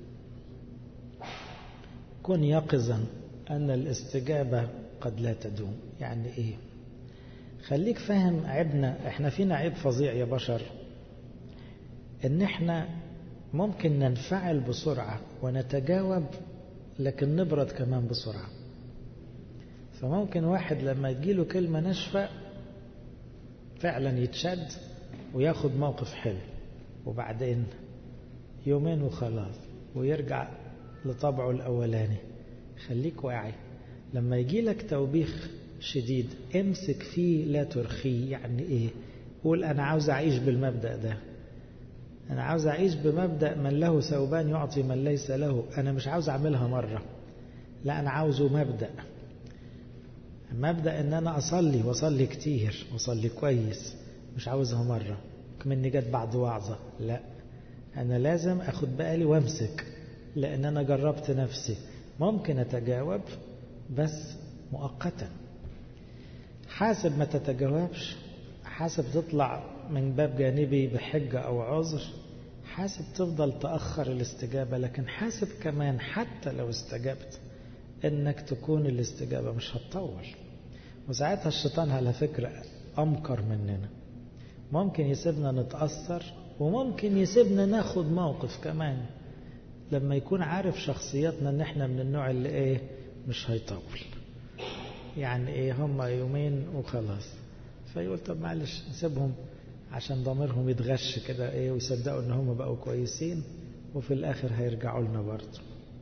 كن يقظا أن الاستجابة قد لا تدوم يعني إيه خليك فاهم عيبنا احنا فينا عيب فظيع يا بشر ان احنا ممكن ننفعل بسرعة ونتجاوب لكن نبرد كمان بسرعة فممكن واحد لما تجيله كلمة ناشفة فعلا يتشد وياخد موقف حلو وبعدين يومين وخلاص ويرجع لطبعه الأولاني خليك واعي لما يجي لك توبيخ شديد امسك فيه لا ترخيه يعني ايه قول انا عاوز اعيش بالمبدأ ده انا عاوز اعيش بمبدأ من له ثوبان يعطي من ليس له انا مش عاوز اعملها مرة لا انا عاوزه مبدأ مبدأ ان انا اصلي واصلي كتير واصلي كويس مش عاوزها مرة كمني جت بعد وعظة لا انا لازم اخد بالي وامسك لأن أنا جربت نفسي ممكن أتجاوب بس مؤقتا حاسب ما تتجاوبش حاسب تطلع من باب جانبي بحجة أو عذر حاسب تفضل تأخر الاستجابة لكن حاسب كمان حتى لو استجبت انك تكون الاستجابة مش هتطول وساعتها الشيطان على فكرة أمكر مننا ممكن يسيبنا نتأثر وممكن يسيبنا ناخد موقف كمان لما يكون عارف شخصياتنا ان احنا من النوع اللي ايه مش هيطول يعني ايه هم يومين وخلاص فيقول طب معلش نسيبهم عشان ضميرهم يتغش كده ايه ويصدقوا ان هم بقوا كويسين وفي الاخر هيرجعوا لنا برضه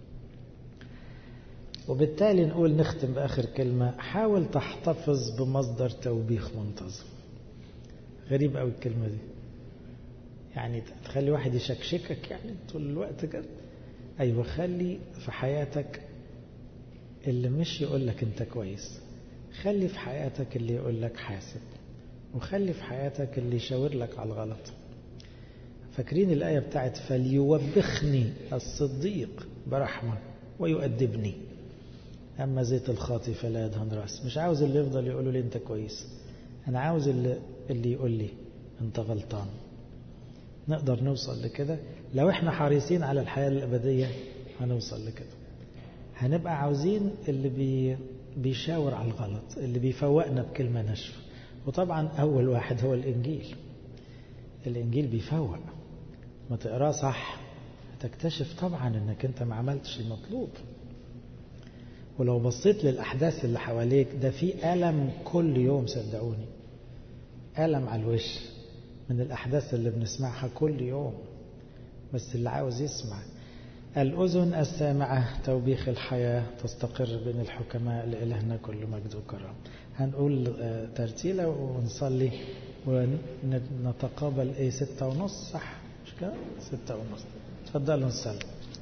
وبالتالي نقول نختم باخر كلمه حاول تحتفظ بمصدر توبيخ منتظم غريب قوي الكلمه دي يعني تخلي واحد يشكشكك يعني طول الوقت كده ايوه خلي في حياتك اللي مش يقول لك انت كويس خلي في حياتك اللي يقول لك حاسب وخلي في حياتك اللي يشاور لك على الغلط فاكرين الآية بتاعت فليوبخني الصديق برحمة ويؤدبني أما زيت الخاطي فلا يدهن رأس مش عاوز اللي يفضل يقولوا لي أنت كويس أنا عاوز اللي, اللي يقول لي أنت غلطان نقدر نوصل لكده لو احنا حريصين على الحياة الأبدية هنوصل لكده هنبقى عاوزين اللي بي بيشاور على الغلط اللي بيفوقنا بكلمة ناشفة وطبعا أول واحد هو الإنجيل الإنجيل بيفوق ما تقراه صح هتكتشف طبعا انك انت ما عملتش المطلوب ولو بصيت للأحداث اللي حواليك ده في ألم كل يوم صدقوني ألم على الوش من الأحداث اللي بنسمعها كل يوم بس اللي عاوز يسمع الأذن السامعة توبيخ الحياة تستقر بين الحكماء لإلهنا كل مجد وكرم هنقول ترتيلة ونصلي ونتقابل ايه ستة ونص صح مش كده ستة ونص تفضلوا نصلي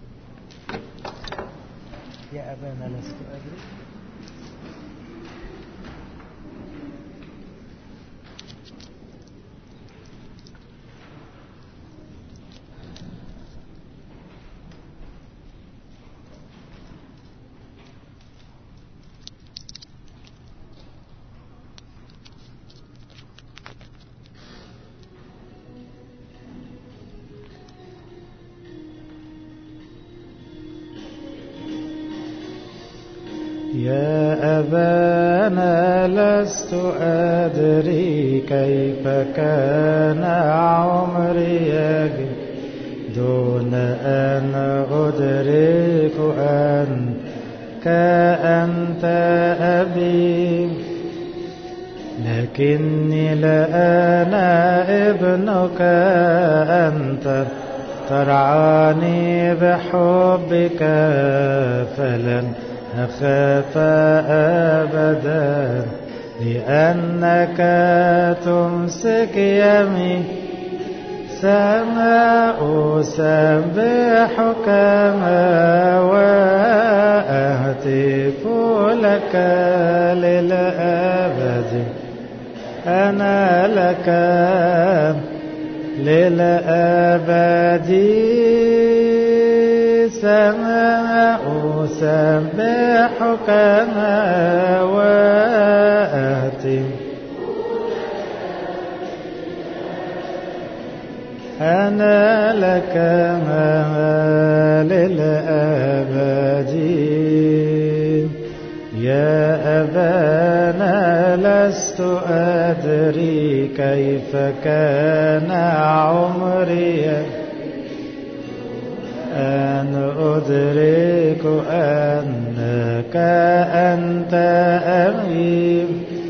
يا أبانا لست أدري يا أبانا لست أدري كيف كان عمري يجري دون أن أدرك أنك أنت أبي لكني لأنا ابنك أنت ترعاني بحبك فلن أخاف أبدا لأنك تمسك يمي سماء سبحك ما وأهتف لك للأبد أنا لك للأبد سماء سبحك ما وآتي أنا لك ما للأبد يا أبانا لست أدري كيف كان عمري أن أدرك أنك أنت أبي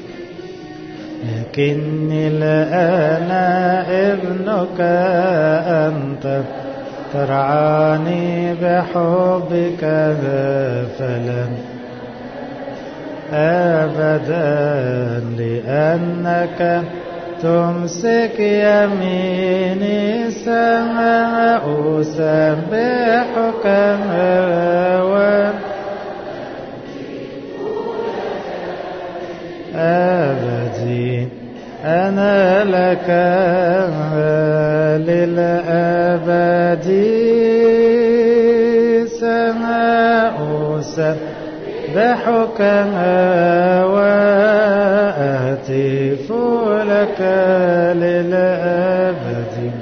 لكني الآن ابنك أنت ترعاني بحبك فلن أبدا لأنك تمسك يميني سماء سبحك و أبدي أنا لك للأبد بحكماء وأهتف لك للأبد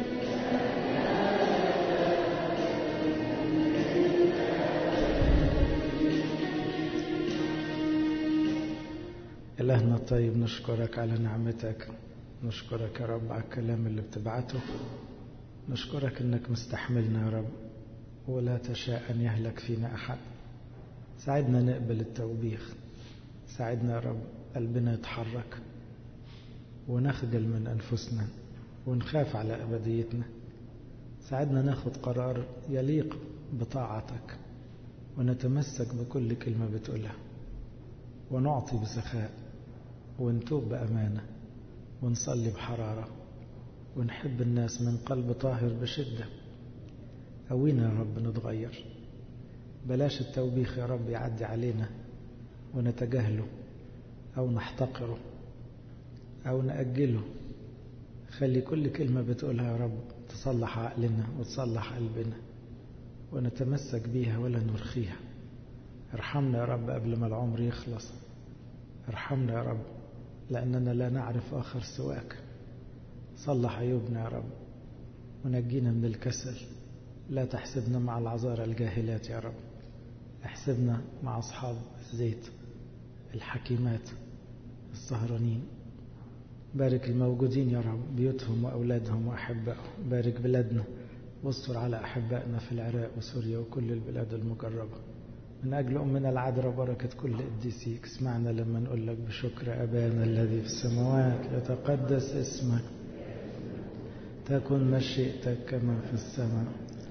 إلهنا الطيب نشكرك على نعمتك نشكرك يا رب على الكلام اللي بتبعته نشكرك انك مستحملنا يا رب ولا تشاء ان يهلك فينا احد ساعدنا نقبل التوبيخ ساعدنا يا رب قلبنا يتحرك ونخجل من انفسنا ونخاف على ابديتنا ساعدنا ناخد قرار يليق بطاعتك ونتمسك بكل كلمه بتقولها ونعطي بسخاء ونتوب بامانه ونصلي بحراره ونحب الناس من قلب طاهر بشدة قوينا يا رب نتغير بلاش التوبيخ يا رب يعدي علينا ونتجاهله أو نحتقره أو نأجله خلي كل كلمة بتقولها يا رب تصلح عقلنا وتصلح قلبنا ونتمسك بيها ولا نرخيها ارحمنا يا رب قبل ما العمر يخلص ارحمنا يا رب لأننا لا نعرف آخر سواك صلح عيوبنا يا رب ونجينا من الكسل لا تحسبنا مع العذارى الجاهلات يا رب احسبنا مع أصحاب الزيت الحكيمات السهرانين بارك الموجودين يا رب بيوتهم وأولادهم وأحبائهم بارك بلادنا واستر على أحبائنا في العراق وسوريا وكل البلاد المجربة من أجل أمنا العذراء بركة كل قديسيك اسمعنا لما نقول لك بشكر أبانا الذي في السماوات يتقدس اسمك تكن مشيئتك كما في السماء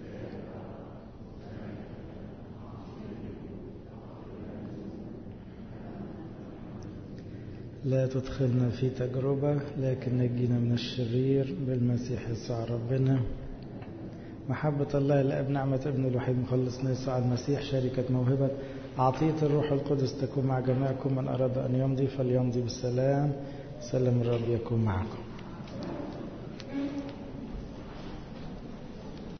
لا تدخلنا في تجربة لكن نجينا من الشرير بالمسيح يسوع ربنا محبة الله الأب نعمة ابن الوحيد مخلصنا يسوع المسيح شركة موهبة عطية الروح القدس تكون مع جميعكم من أراد أن يمضي فليمضي بالسلام سلام الرب يكون معكم